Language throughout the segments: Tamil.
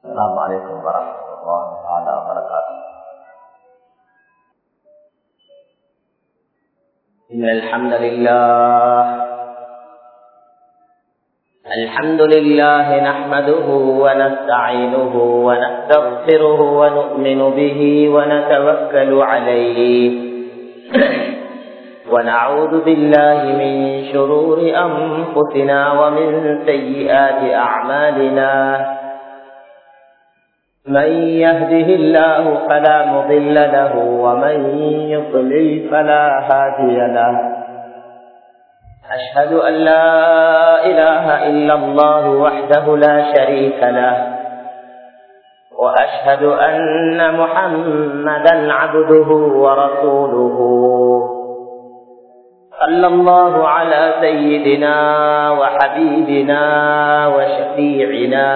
السلام عليكم ورحمة الله تعالى وبركاته إن الحمد لله الحمد لله نحمده ونستعينه ونستغفره ونؤمن به ونتوكل عليه ونعوذ بالله من شرور أنفسنا ومن سيئات أعمالنا من يهده الله فلا مضل له ومن يضلل فلا هادي له أشهد أن لا إله إلا الله وحده لا شريك له وأشهد أن محمدا عبده ورسوله صلى الله على سيدنا وحبيبنا وشفيعنا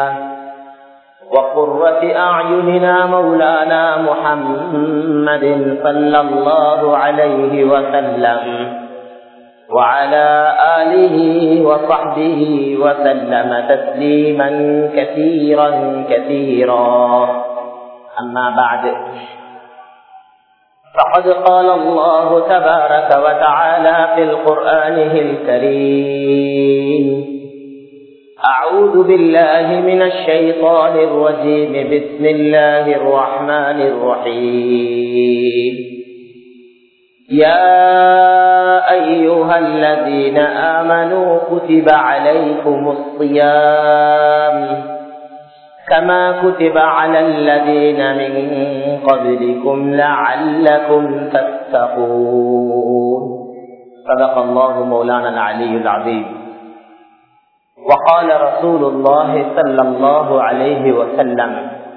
وقرة أعيننا مولانا محمد صلى الله عليه وسلم وعلى آله وصحبه وسلم تسليما كثيرا كثيرا أما بعد فقد قال الله تبارك وتعالى في القرآنه الكريم أعوذ بالله من الشيطان الرجيم بسم الله الرحمن الرحيم يا أيها الذين آمنوا كتب عليكم الصيام كما كتب على الذين من قبلكم لعلكم تتقون صدق الله مولانا العلي العظيم وقال رسول الله صلى الله عليه وسلم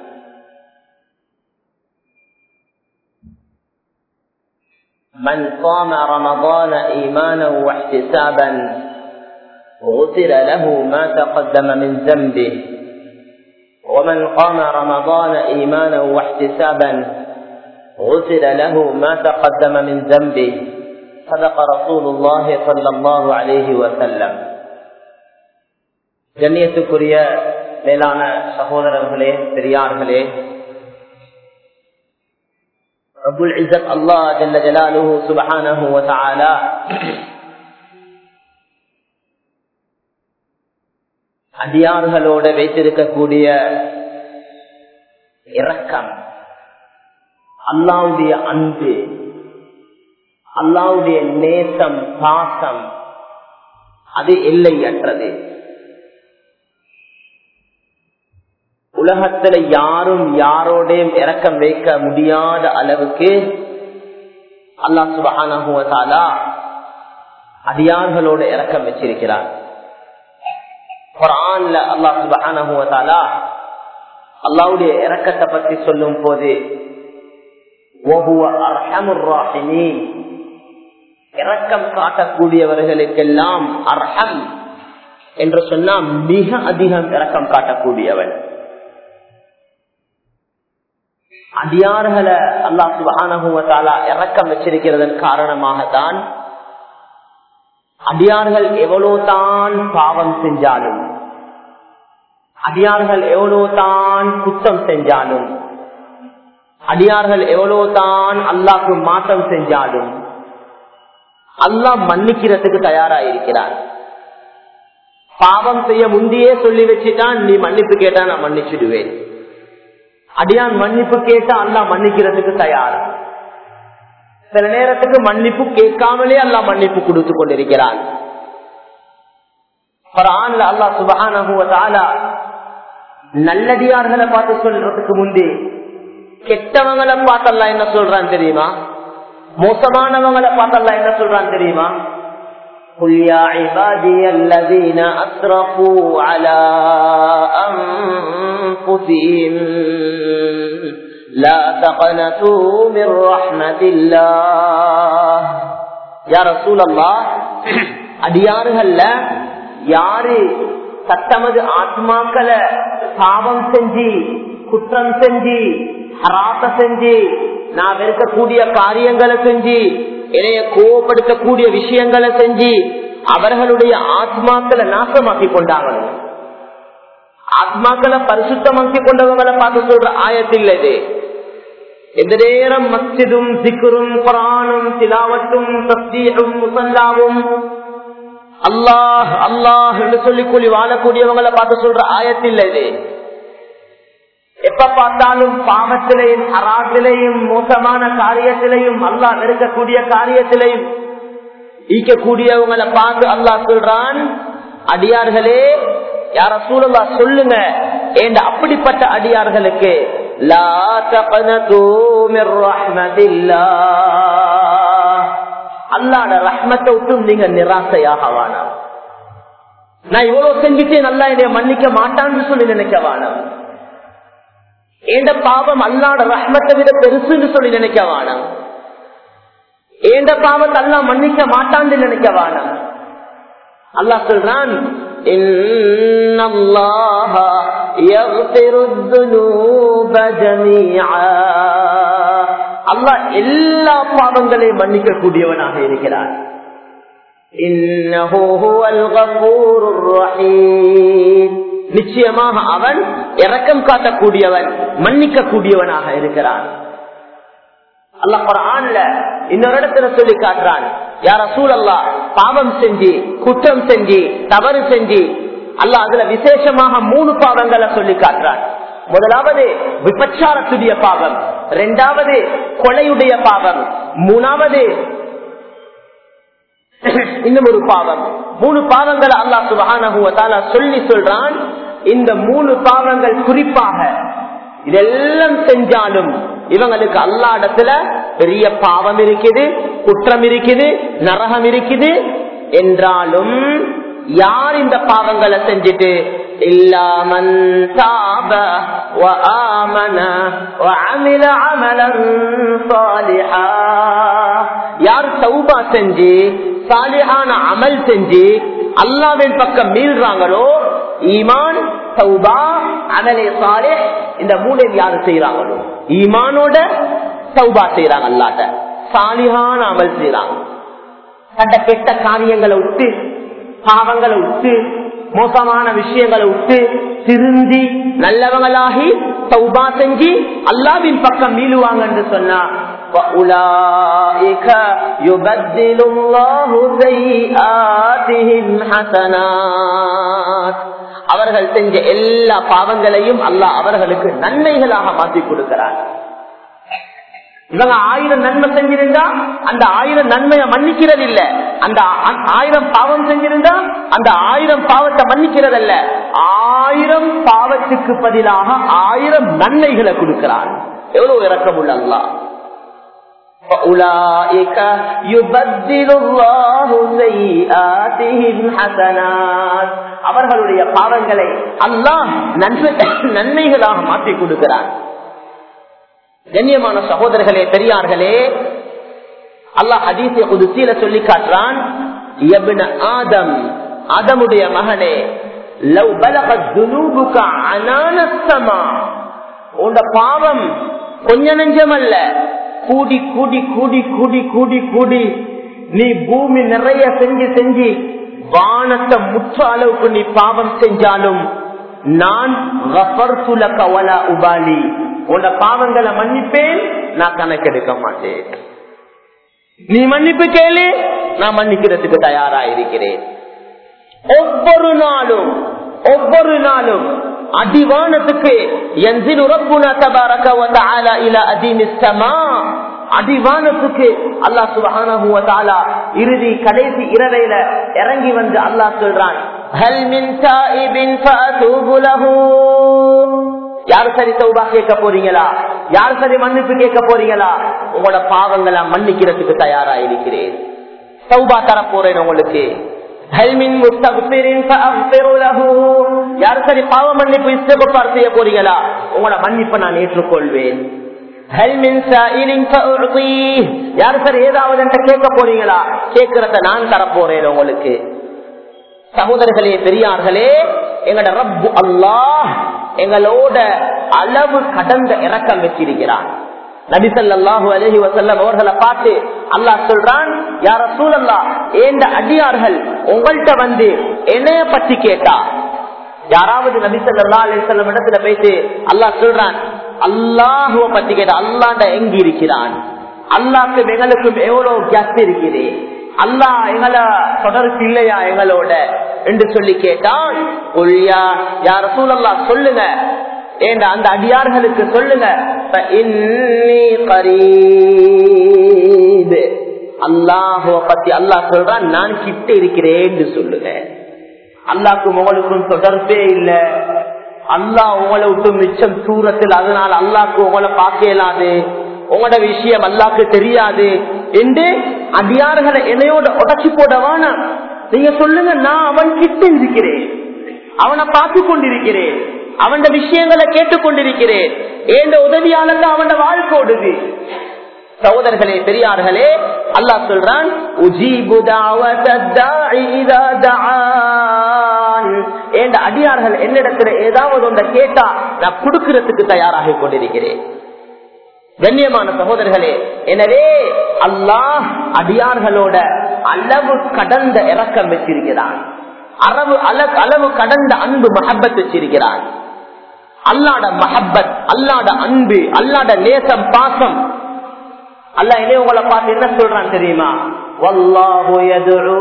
من صام رمضان ايمانا واحتسابا غفر له ما تقدم من ذنبه ومن قام رمضان ايمانا واحتسابا غفر له ما تقدم من ذنبه صدق رسول الله صلى الله عليه وسلم கண்ணியத்துக்குரிய மேலான சகோதரர்களே பெரியார்களே ரபுல் இசத் அல்லா ஜல்ல ஜலாலுஹு சுபஹானஹு வ தஆலா அடியார்களோட வைத்திருக்கக்கூடிய இரக்கம் அல்லாவுடைய அன்பு அல்லாவுடைய நேசம் பாசம் அது எல்லையற்றது உலகத்துல யாரும் யாரோடையும் இறக்கம் வைக்க முடியாத அளவுக்கு அல்லா சுபகானா அடியார்களோட இறக்கம் வச்சிருக்கிறார் குரான்ல அல்லா சுபகானா அல்லாவுடைய இறக்கத்தை பற்றி சொல்லும் போது இறக்கம் காட்டக்கூடியவர்களுக்கெல்லாம் அர்ஹம் என்று சொன்னா மிக அதிகம் இறக்கம் காட்டக்கூடியவன் அடியார்களை அல்லா சுபானுவத்தாலா இறக்கம் வச்சிருக்கிறதன் காரணமாகத்தான் அடியார்கள் எவ்வளவு தான் பாவம் செஞ்சாலும் அடியார்கள் எவ்வளவு தான் குற்றம் செஞ்சாலும் அடியார்கள் எவ்வளவு தான் அல்லாக்கு மாற்றம் செஞ்சாலும் அல்லாஹ் மன்னிக்கிறதுக்கு தயாரா இருக்கிறார் பாவம் செய்ய முந்தையே சொல்லி வச்சுட்டான் நீ மன்னிப்பு கேட்டா நான் மன்னிச்சிடுவேன் அடியான் மன்னிப்பு கேட்டா அல்லா மன்னிக்கிறதுக்கு தயார் சில நேரத்துக்கு மன்னிப்பு கேட்காமலே அல்லா மன்னிப்பு கொடுத்து கொண்டிருக்கிறான் அல்லா சுபகான நல்லடியார்களை பார்த்து சொல்றதுக்கு முந்தி கெட்டவங்களை பார்த்தல்லா என்ன சொல்றான் தெரியுமா மோசமானவங்களை பார்த்தல்லா என்ன சொல்றான் தெரியுமா قل يا عبادي الذين أسرفوا على أنفسهم لا تقنطوا من رحمة الله يا رسول الله அடியாறுகள்ல யாரு சத்தமது ஆத்மாக்களை பாவம் செஞ்சு குற்றம் செஞ்சு ஹராச செஞ்சு நான் வெறுக்கக்கூடிய காரியங்களை செஞ்சு என்னைய கோவப்படுத்தக்கூடிய விஷயங்களை செஞ்சு அவர்களுடைய ஆத்மாக்களை நாசமாக்கி கொண்டாங்க ஆத்மாக்களை பரிசுத்தமாக்கி கொண்டவங்களை பார்த்து சொல்ற ஆயத்தில் இது எந்த நேரம் மஸ்ஜிதும் சிக்கரும் குரானும் திலாவட்டும் தஸ்தீரும் முசல்லாவும் அல்லாஹ் அல்லாஹ் என்று சொல்லி கூலி வாழக்கூடியவங்களை பார்த்து சொல்ற ஆயத்தில் இது எப்ப பார்த்தாலும் பாவத்திலையும் அராத்திலையும் மோசமான காரியத்திலையும் அல்லாஹ் நெருக்கக்கூடிய காரியத்திலையும் ஈக்கக்கூடியவங்களை பார்த்து அல்லாஹ் சொல்றான் அடியார்களே யார சூழலா சொல்லுங்க ஏண்ட அப்படிப்பட்ட அடியார்களுக்கு லா தகனதூ மிர் ரஹ்மத்தில்லாஹ் அல்லாஹ்ட ரஹ்மத்தை விட்டும் நீங்க நிராசையாக வேணாம் நான் இவ்வளவு செஞ்சுட்டேன் நல்லா என்னைய மன்னிக்க மாட்டான்னு சொல்லி நினைக்க வேணாம் ஏண்ட பாவம் அல்லாட ரஹ்மத்தை விட பெருசுன்னு சொல்லி நினைக்க வேணாம் ஏண்ட பாவத்தை அல்லா மன்னிக்க மாட்டான்னு நினைக்க வேணாம் அல்லாஹ் சொல்றான் إن الله يغفر الذنوب جميعا அல்லாஹ் எல்லா பாவங்களையும் மன்னிக்க கூடியவனாக இருக்கிறான் நிச்சயமாக அவன் இரக்கம் காட்டக்கூடியவன் மன்னிக்க கூடியவனாக இருக்கிறான் அல்ல குரான்ல இன்னொரு இடத்துல சொல்லி காட்டுறான் யார சூழல்லா பாவம் செஞ்சு குற்றம் செஞ்சு தவறு செஞ்சு அல்ல அதுல விசேஷமாக மூணு பாவங்களை சொல்லி காட்டுறான் முதலாவது விபச்சாரத்துடைய பாவம் இரண்டாவது கொலையுடைய பாவம் மூணாவது இன்னும் ஒரு பாவம் மூணு பாவங்களை அல்லா சுபகான சொல்லி சொல்றான் இந்த மூணு பாவங்கள் குறிப்பாக இதெல்லாம் செஞ்சாலும் இவங்களுக்கு அல்லா இடத்துல பெரிய பாவம் இருக்குது குற்றம் இருக்குது நரகம் இருக்குது என்றாலும் யார் இந்த பாவங்களை செஞ்சுட்டு இல்லாமன் தாப وآمن وعمل عملا صالحا யார் தௌபா செஞ்சு சாலிஹான அமல் செஞ்சு அல்லாவின் பக்கம் மீள்றாங்களோ ஈமான் சௌபா அமலே சாலே இந்த மூணையும் யாரு செய்யறாங்களோ ஈமானோட சௌபா செய்யறாங்க அல்லாட்ட சாலிஹான அமல் செய்யறாங்க கண்ட கெட்ட காரியங்களை விட்டு பாவங்களை விட்டு மோசமான விஷயங்களை விட்டு திருந்தி நல்லவங்களாகி சௌபா செஞ்சு அல்லாவின் பக்கம் மீளுவாங்க என்று சொன்னா وَأُولَئِكَ يُبَدِّلُ اللَّهُ سَيِّئَاتِهِمْ حَسَنَاتٍ அவர்கள் செஞ்ச எல்லா பாவங்களையும் அல்லாஹ் அவர்களுக்கு நன்மைகளாக மாற்றி கொடுக்கிறார் இவங்க ஆயிரம் நன்மை செஞ்சிருந்தா அந்த ஆயிரம் நன்மையை மன்னிக்கிறது இல்ல அந்த ஆயிரம் பாவம் செஞ்சிருந்தா அந்த ஆயிரம் பாவத்தை மன்னிக்கிறது அல்ல ஆயிரம் பாவத்துக்கு பதிலாக ஆயிரம் நன்மைகளை கொடுக்கிறார் எவ்வளவு இறக்கம் உள்ள அல்லா فأولئك يبدل الله سيئاتهم حسنات அவர்களுடைய பாவங்களை அல்லாஹ் நன்மைகளாக மாற்றி கொடுக்கிறார் கண்ணியமான சகோதரர்களே பெரியார்களே அல்லாஹ் ஹதீசிய குதிசீல சொல்லி காட்டுறான் ஆதம் ஆதமுடைய மகனே லவ் பலகத் துனூபுக அனானஸ்தமா உண்ட பாவம் கொஞ்ச நெஞ்சம் அல்ல கூடி கூடி கூடி கூடி கூடி கூடி நீ பூமி நிறைய செஞ்சு செஞ்சு வானத்தை முற்ற அளவுக்கு நீ பாவம் செஞ்சாலும் நான் உபாலி உன்ன பாவங்களை மன்னிப்பேன் நான் கணக்கெடுக்க மாட்டேன் நீ மன்னிப்பு கேளு நான் மன்னிக்கிறதுக்கு தயாரா இருக்கிறேன் ஒவ்வொரு நாளும் ஒவ்வொரு நாளும் அடிவானத்துக்கு அடிவானத்துக்கு அல்லா சுபஹான இறுதி கடைசி இரவையில இறங்கி வந்து அல்லாஹ் சொல்றான் யாரு சரி சௌபா கேட்க போறீங்களா யாரு சரி மன்னிப்பு கேட்க போறீங்களா உங்களோட பாவங்களை மன்னிக்கிறதுக்கு தயாரா இருக்கிறேன் சௌபா தர போறேன் உங்களுக்கு யாரு சரி பாவ மன்னிப்பு இஸ்தபார் செய்ய போறீங்களா உங்களோட மன்னிப்பை நான் ஏற்றுக்கொள்வேன் யாரு சார் ஏதாவது கேட்க போறீங்களா கேட்கறத நான் தர போறேன் உங்களுக்கு சகோதரர்களே பெரியார்களே எங்கட ரப்பு அல்லாஹ் எங்களோட அளவு கடந்த இறக்கம் வச்சிருக்கிறான் நபிசல்லாஹு அலஹி வசல்லம் அவர்களை பார்த்து அல்லாஹ் சொல்றான் யார சூழல்லா ஏண்ட அடியார்கள் உங்கள்கிட்ட வந்து என்னைய பத்தி கேட்டா யாராவது நபி சொல்லா அலிசல்லம் இடத்துல போயிட்டு அல்லாஹ் சொல்றான் அல்லாஹுவ பத்தி கேட்ட அல்லாண்ட எங்க இருக்கிறான் அல்லாக்கும் எங்களுக்கும் எவ்வளவு கேஸ் இருக்குது அல்லாஹ் எங்களை தொடர்பு இல்லையா எங்களோட என்று சொல்லி கேட்டான் ஒழியா யார சூழல்லா சொல்லுங்க ஏண்ட அந்த அடியார்களுக்கு சொல்லுங்க அல்லாஹுவ பத்தி அல்லாஹ் சொல்றான் நான் கிட்ட இருக்கிறேன் சொல்லுங்க அல்லாக்கும் உங்களுக்கும் தொடர்பே இல்ல அல்லாஹ் உங்களை விட்டு மிச்சம் தூரத்தில் அதனால் அல்லாக்கு உங்களை பார்க்க இயலாது உங்களோட விஷயம் அல்லாக்கு தெரியாது என்று அடியார்களை என்னையோட உடச்சி போடவான நீங்க சொல்லுங்க நான் அவன் கிட்ட இருக்கிறேன் அவனை பார்த்து கொண்டிருக்கிறேன் அவன் விஷயங்களை கேட்டுக்கொண்டிருக்கிறேன் ஏந்த உதவியாளர் அவன் வாழ்க்கை ஓடுது சகோதரர்களே பெரியார்களே அல்லாஹ் சொல்றான் என்ற அடியார்கள் என்னிடத்துல ஏதாவது ஒன்றை கேட்டா நான் கொடுக்கிறதுக்கு தயாராக கொண்டிருக்கிறேன் கண்ணியமான சகோதரர்களே எனவே அல்லாஹ் அடியார்களோட அளவு கடந்த இறக்கம் வச்சிருக்கிறான் அளவு அளவு கடந்த அன்பு மஹப்பத் வச்சிருக்கிறான் அல்லாட மஹப்பத் அல்லாட அன்பு அல்லாட நேசம் பாசம் அல்ல இனி உங்களை பார்த்து என்ன சொல்றான் தெரியுமா வல்லாஹு யதுஉ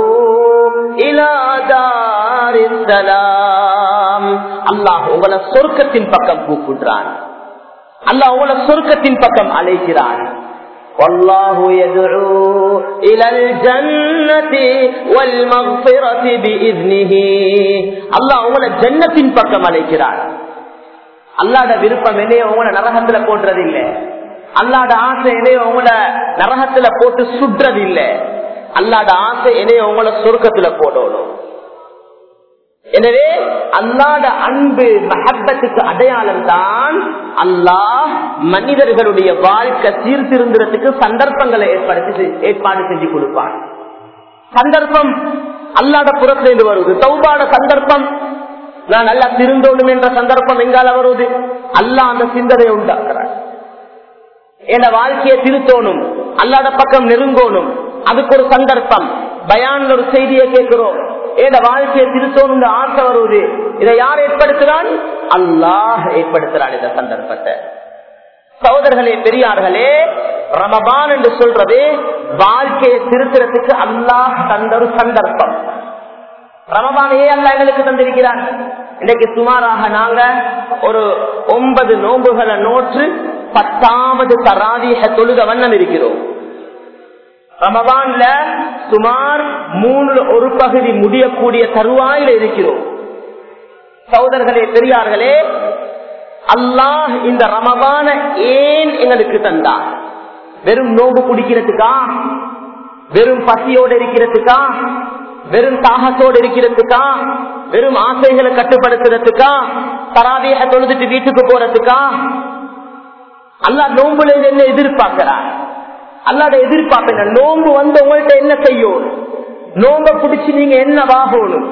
இலா தாரிஸ் ஸலாம் அல்லாஹ் உங்களை சொர்க்கத்தின் பக்கம் கூப்பிடுறான் அல்லாஹ் உங்களை சொர்க்கத்தின் பக்கம் அழைக்கிறான் والله يدعو إلى الجنة والمغفرة بإذنه الله உங்களை ஜன்னத்தின் பக்கம் அழைக்கிறார் அல்லாட விருப்பம் என்னைய உங்களை நரகத்துல போடுறது இல்லை அல்லாட ஆசை என்னைய உங்களை நரகத்துல போட்டு சுடுறது இல்ல அல்லாட ஆசை என்னைய உங்களை சொர்க்கத்துல போடணும் எனவே அல்லாட அன்பு மஹப்பத்துக்கு அடையாளம் தான் அல்லாஹ் மனிதர்களுடைய வாழ்க்கை சீர்திருந்துறதுக்கு சந்தர்ப்பங்களை ஏற்படுத்தி ஏற்பாடு செஞ்சு கொடுப்பான் சந்தர்ப்பம் அல்லாட புறத்திலிருந்து வருவது தௌபாட சந்தர்ப்பம் நான் நல்லா திருந்தோணும் என்ற சந்தர்ப்பம் எங்கால வருவது அல்லா அந்த சிந்தனையை உண்டாக்குறான் என் வாழ்க்கையை திருத்தோணும் அல்லாட பக்கம் நெருங்கோணும் அதுக்கு ஒரு சந்தர்ப்பம் பயான் ஒரு செய்தியை கேட்கிறோம் என் வாழ்க்கையை திருத்தோணும் ஆசை வருவது இதை யார் ஏற்படுத்துறான் அல்லாஹ் ஏற்படுத்துறான் இந்த சந்தர்ப்பத்தை சகோதரர்களே பெரியார்களே ரமபான் என்று சொல்றது வாழ்க்கையை திருத்துறதுக்கு அல்லாஹ் தந்த ஒரு சந்தர்ப்பம் ரமபானையே அல்ல எங்களுக்கு தந்திருக்கிறார் இன்னைக்கு சுமாராக நாங்க ஒரு ஒன்பது நோம்புகளை நோற்று பத்தாவது தராதிக தொழுக வண்ணம் இருக்கிறோம் ரமபான்ல சுமார் மூணுல ஒரு பகுதி முடியக்கூடிய தருவாயில இருக்கிறோம் சகோதரர்களே பெரியார்களே அல்லாஹ் இந்த ரமபான ஏன் எங்களுக்கு தந்தார் வெறும் நோம்பு குடிக்கிறதுக்கா வெறும் பசியோடு இருக்கிறதுக்கா வெறும் தாகத்தோடு இருக்கிறதுக்கா வெறும் ஆசைகளை கட்டுப்படுத்துறதுக்கா தராவிய தொழுதுட்டு வீட்டுக்கு போறதுக்கா அல்லா நோம்புல என்ன எதிர்பார்க்கிறார் அல்லாத எதிர்பார்ப்ப நோம்பு வந்து உங்கள்கிட்ட என்ன செய்யும் நோம்ப பிடிச்சு நீங்க என்ன வாகணும்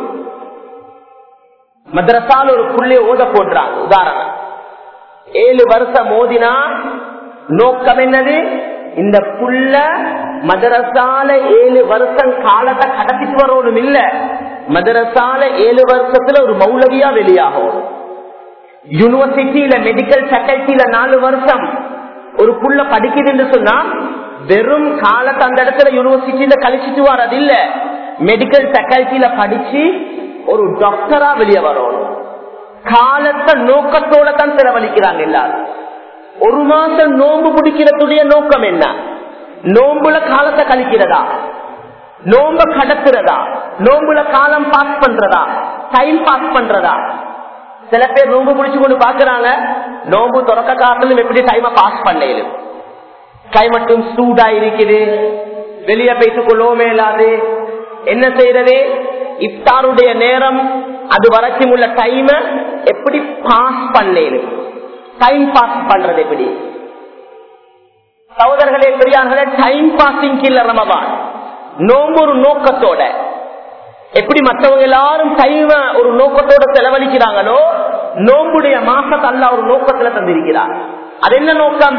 மദ്രസാல ஒரு புள்ளைய ஓத போடுறாங்க உதாரணம் ஏழு வருஷம் ஓதினா நோக்கம் என்னது இந்த புள்ள மதரசால ஏழு வருஷம் காலத்தை கடத்திட்டு வரணும் இல்ல மதரசால ஏழு வருஷத்துல ஒரு மௌலவியா வெளியாகும் யூனிவர்சிட்டியில மெடிக்கல் ஃபேக்கல்டியில நாலு வருஷம் ஒரு புள்ள படிக்குதுன்னு சொன்னா வெறும் காலத்தை அந்த இடத்துல யூனிவர்சிட்டியில கழிச்சிட்டு வர்றது இல்ல மெடிக்கல் ஃபேக்கல்டியில படிச்சு ஒரு டாக்டரா வெளியே வரணும் காலத்தை நோக்கத்தோட தான் செலவழிக்கிறாங்க எல்லாரும் ஒரு மாசம் நோன்பு பிடிக்கிறதுடைய நோக்கம் என்ன நோம்புல காலத்தை கழிக்கிறதா நோம்ப கடத்துறதா நோம்புல காலம் பாஸ் பண்றதா டைம் பாஸ் பண்றதா சில பேர் நோம்பு பிடிச்சு கொண்டு பாக்குறாங்க நோம்பு தொடக்க காலத்திலும் எப்படி டைம பாஸ் பண்ணலும் கை மட்டும் சூடா இருக்குது வெளியே போயிட்டு கொள்ளவும் இல்லாது என்ன செய்யறது இப்தாருடைய நேரம் அது வரைக்கும் உள்ள டைம எப்படி பாஸ் பண்ணலும் டைம் பாஸ் பண்றது எப்படி சகோதரர்களே பெரியார்களே டைம் பாசிங் இல்ல ரமபான் நோம்பு ஒரு நோக்கத்தோட எப்படி மற்றவங்க எல்லாரும் டைம ஒரு நோக்கத்தோட செலவழிக்கிறாங்களோ நோம்புடைய மாசத்தை அல்ல ஒரு நோக்கத்துல தந்திருக்கிறார் அது என்ன நோக்கம்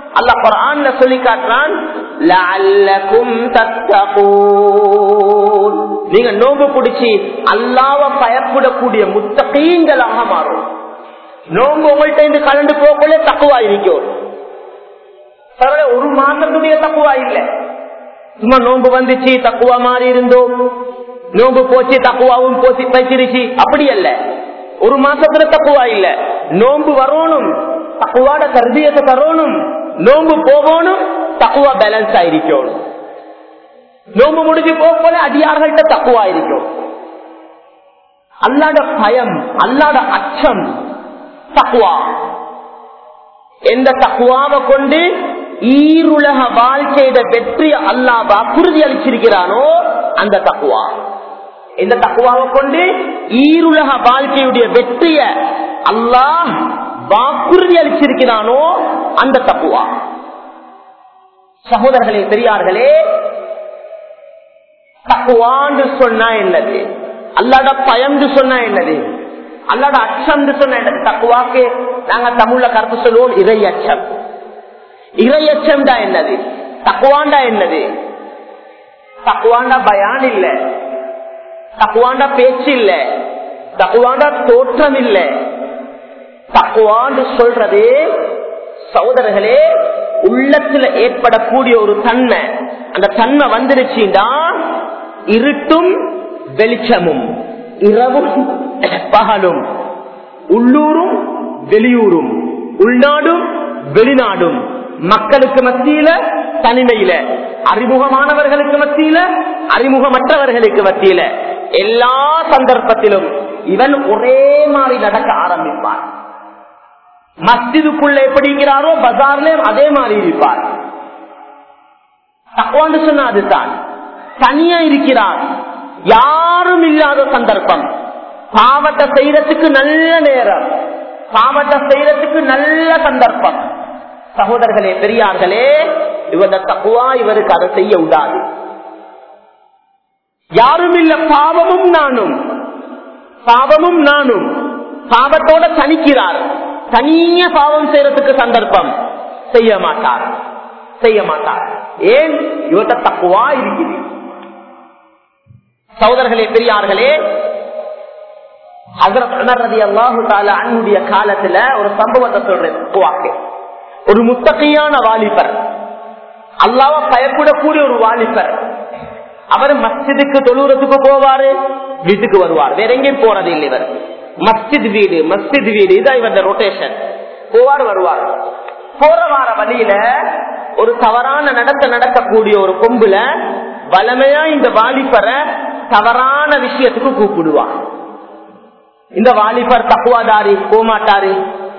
அல்ல குரான்ல சொல்லி காட்டுறான் லஅல்லகும் தத்தகூன் நீங்க நோம்பு பிடிச்சி அல்லாவ பயப்படக்கூடிய முத்தகீங்களாக மாறும் நோம்பு உங்கள்கிட்ட இருந்து கலந்து போகக்குள்ளே தக்குவா இருக்கும் பரவாயில்ல, ஒரு மாசத்துடைய தக்குவா இல்ல சும்மா நோம்பு வந்துச்சு தக்குவா மாறி இருந்தோம் நோம்பு போச்சு தக்குவாவும் போச்சு பயிச்சிருச்சு அப்படி அல்ல ஒரு மாசத்துல தக்குவா இல்ல நோம்பு வரணும் தக்குவாட கருதியத்தை தரணும் நோம்பு போகணும் தக்குவா பேலன்ஸ் ஆயிருக்கணும் நோம்பு முடிஞ்சு போக அடியார்கள்ட்ட தக்குவா இருக்கும் அல்லாட பயம் அல்லாட அச்சம் தக்குவா எந்த தக்குவாவை கொண்டு ஈருலக வாழ்க்கையிட வெற்றி அல்லாஹ் வாக்குறுதி அளிச்சிருக்கிறானோ அந்த தக்குவா எந்த தக்குவாவை கொண்டு ஈருலக வாழ்க்கையுடைய வெற்றிய அல்லாஹ் வாக்குறுதி அளிச்சிருக்கிறானோ அந்த தக்குவா சகோதரர்களே பெரியார்களே தக்குவான்னு சொன்னா என்னது அல்லாட பயம்னு சொன்னா என்னது அல்லாட அச்சம் சொன்ன என்னது தக்குவாக்கு நாங்க தமிழ்ல கருத்து சொல்லுவோம் இறை அச்சம் இறை அச்சம் தான் என்னது தக்குவாண்டா என்னது தக்குவாண்டா பயான் இல்ல தக்குவாண்டா பேச்சு இல்ல தக்குவாண்டா தோற்றம் இல்ல தக்குவான்னு சொல்றது சகோதரர்களே உள்ளத்துல ஏற்படக்கூடிய ஒரு தன்மை அந்த தன்மை வந்துருச்சுன்னா இருட்டும் வெளிச்சமும் இரவும் பகலும் உள்ளூரும் வெளியூரும் உள்நாடும் வெளிநாடும் மக்களுக்கு மத்தியில தனிமையில அறிமுகமானவர்களுக்கு மத்தியில அறிமுகமற்றவர்களுக்கு மத்தியில எல்லா சந்தர்ப்பத்திலும் இவன் ஒரே மாதிரி நடக்க ஆரம்பிப்பான் மஸ்ஜிதுக்குள்ள எப்படிங்கிறாரோ பஜார்லயும் அதே மாதிரி இருப்பார் தக்குவான்னு சொன்னா அதுதான் தனியா இருக்கிறார் யாரும் இல்லாத சந்தர்ப்பம் பாவத்தை செய்யறதுக்கு நல்ல நேரம் பாவத்தை செய்யறதுக்கு நல்ல சந்தர்ப்பம் சகோதரர்களே பெரியார்களே இவர தக்குவா இவருக்கு அதை செய்ய விடாது யாரும் இல்ல பாவமும் நானும் பாவமும் நானும் பாவத்தோட தனிக்கிறார் தனிய பாவம் செய்யறதுக்கு சந்தர்ப்பம் செய்ய மாட்டார் செய்ய மாட்டார் ஏன் இவர்கிட்ட தக்குவா இருக்குது சகோதரர்களே பெரியார்களே அன்னுடைய காலத்துல ஒரு சம்பவத்தை சொல்றேன் தக்குவாக்கு ஒரு முத்தகையான வாலிபர் அல்லாவ பயப்படக்கூடிய ஒரு வாலிபர் அவர் மஸ்ஜிதுக்கு தொழுறதுக்கு போவாரு வீட்டுக்கு வருவார் வேற எங்கேயும் போறது இல்லை இவர் மஸ்ஜித் வீடு மஸ்ஜித் வீடு இதான் இவர ரொட்டேஷன் போவார் வருவார் போற வார வழியில ஒரு தவறான நடத்த நடக்கக்கூடிய ஒரு கொம்புல வளமையா இந்த வாலிபரை தவறான விஷயத்துக்கு கூப்பிடுவார் இந்த வாலிபர் தப்புவாதாரி போமாட்டாரு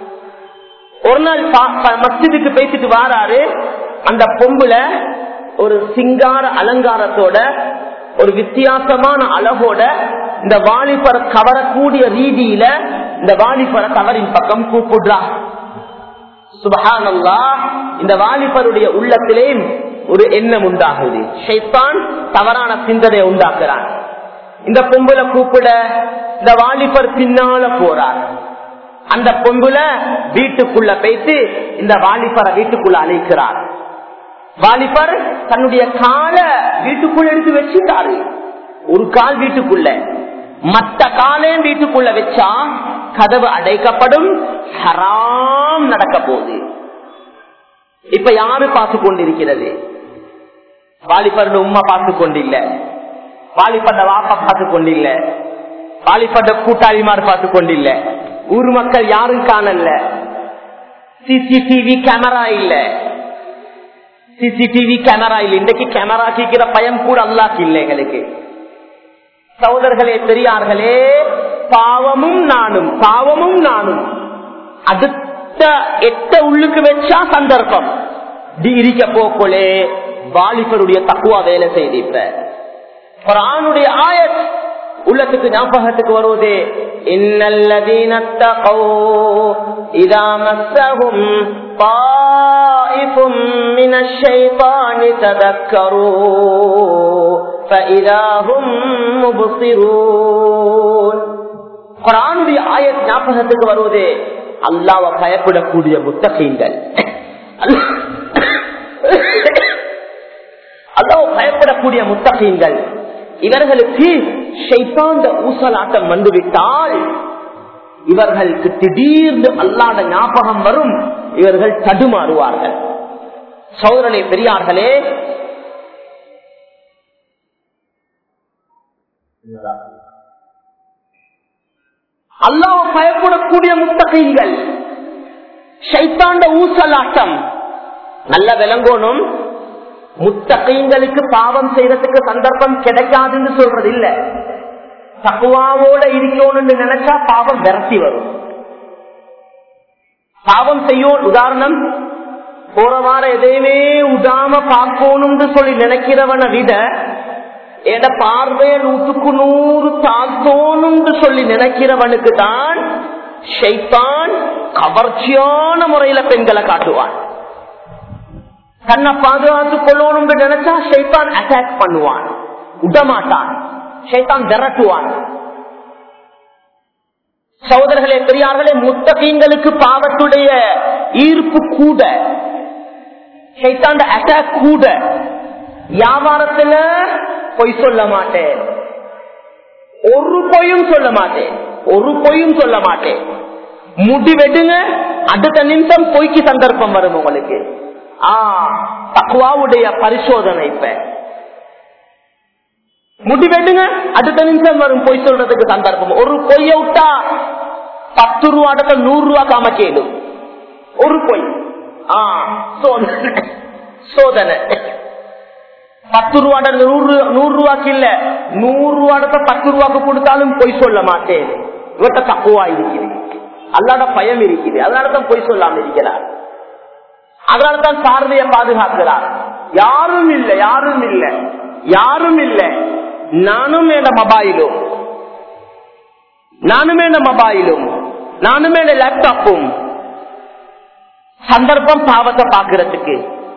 ஒரு நாள் மஸ்ஜிதுக்கு பேசிட்டு வாராரு அந்த பொம்புல ஒரு சிங்கார அலங்காரத்தோட ஒரு வித்தியாசமான அழகோட இந்த வாலிபர் கவரக்கூடிய ரீதியில இந்த வாலிபரை தவறின் பக்கம் கூப்பிடுறா சுபஹானல்லா இந்த வாலிபருடைய உள்ளத்திலே ஒரு எண்ணம் உண்டாகுது ஷைத்தான் தவறான சிந்தனை உண்டாக்குறான் இந்த பொம்புல கூப்பிட இந்த வாலிபர் பின்னால போறார் அந்த பொம்புல வீட்டுக்குள்ள பேசி இந்த வாலிபரை வீட்டுக்குள்ள அழைக்கிறார் வாலிபர் தன்னுடைய கால வீட்டுக்குள்ள எடுத்து வச்சுட்டாரு ஒரு கால் வீட்டுக்குள்ள மற்ற காலையும் வீட்டுக்குள்ள வச்சா கதவு அடைக்கப்படும் ஹராம் நடக்க போகுது இப்ப யாரு பார்த்து கொண்டிருக்கிறது வாலிபர் உமா பார்த்து கொண்டில்ல வாலிபண்ட வாப்பா பார்த்து கொண்டில்ல வாலிபண்ட கூட்டாளிமார் பார்த்து கொண்டில்ல ஊர் மக்கள் யாரும் காணல சிசிடிவி கேமரா இல்ல சிசிடிவி கேமரா இல்ல இன்றைக்கு கேமரா கேட்கிற பயம் கூட அல்லாக்கு இல்லை எங்களுக்கு சகோதரர்களே பெரியார்களே பாவமும் நானும் பாவமும் நானும் அடுத்த எட்ட உள்ளுக்கு வச்சா சந்தர்ப்பம் இருக்க போக்கொலே வாலிபருடைய தக்குவா வேலை செய்திப்ப குரானுடைய ஆயத் உள்ளத்துக்கு ஞாபகத்துக்கு வருவது இன்னல்லதீன இதா மஸ்ஸஹும் طائف من الشيطان تذكروا فإذا هم مبصرون குரானுடைய ஆயத் ஞாபகத்துக்கு வருவது அல்லாவை பயப்படக்கூடிய முத்தகீங்கள் அல்லாஹ் பயப்படக்கூடிய முத்தகீங்கள் இவர்களுக்கு ஷைத்தாண்ட ஊசலாட்டம் வந்துவிட்டால் இவர்களுக்கு திடீர்னு அல்லாத ஞாபகம் வரும் இவர்கள் தடுமாறுவார்கள் சௌதரனே பெரியார்களே அல்லாஹ் பயப்படக்கூடிய முத்தகைகள் ஷைத்தாண்ட ஊசலாட்டம் நல்ல விளங்கோனும் முத்தகைங்களுக்கு பாவம் செய்யறதுக்கு சந்தர்ப்பம் கிடைக்காதுன்னு சொல்றது இல்ல தக்குவாவோட இருக்கணும்னு நினைச்சா பாவம் விரட்டி வரும் பாவம் செய்யும் உதாரணம் போற வார எதையுமே உடாம பார்க்கணும்னு சொல்லி நினைக்கிறவனை விட எட பார்வைய நூற்றுக்கு நூறு தாழ்த்தோணும்னு சொல்லி நினைக்கிறவனுக்கு தான் ஷைத்தான் கவர்ச்சியான முறையில பெண்களை காட்டுவான் தன்னை பாதுகாத்துக் கொள்ளணும்னு நினைச்சா ஷைத்தான் அட்டாக் பண்ணுவான் விடமாட்டான் ஷைத்தான் விரட்டுவான் சகோதரர்களே பெரியார்களே முத்தகீங்களுக்கு பாவத்துடைய ஈர்ப்பு கூட ஷைத்தாண்ட அட்டாக் கூட வியாபாரத்துல பொய் சொல்ல மாட்டேன் ஒரு பொய்யும் சொல்ல மாட்டேன் ஒரு பொய்யும் சொல்ல மாட்டேன் முடிவெடுங்க அடுத்த நிமிஷம் பொய்க்கு சந்தர்ப்பம் வரும் உங்களுக்கு ஆ தக்குவாவுடைய பரிசோதனை இப்ப முடிவெடுங்க அடுத்த நிமிஷம் வரும் பொய் சொல்றதுக்கு சந்தர்ப்பம் ஒரு பொய்ய விட்டா பத்து ரூபா இடத்துல நூறு ரூபா காமக்கேடும் ஒரு பொய் ஆ சோதனை சோதனை பத்து ரூபா நூறு நூறு ரூபாய்க்கு இல்ல நூறு ரூபாய் பத்து ரூபாய்க்கு கொடுத்தாலும் பொய் சொல்ல மாட்டேன் இவட்ட தக்குவா இருக்குது அல்லாட பயம் இருக்குது அதனாலதான் பொய் சொல்லாம இருக்கிறார் அதனாலதான் பார்வையை பாதுகாக்கிறார் யாரும் இல்ல யாரும் இல்ல யாரும் இல்ல நானும் என் மொபைலும் நானும் என் மொபைலும் நானும் என் லேப்டாப்பும் சந்தர்ப்பம் பாவத்தை பாக்குறதுக்கு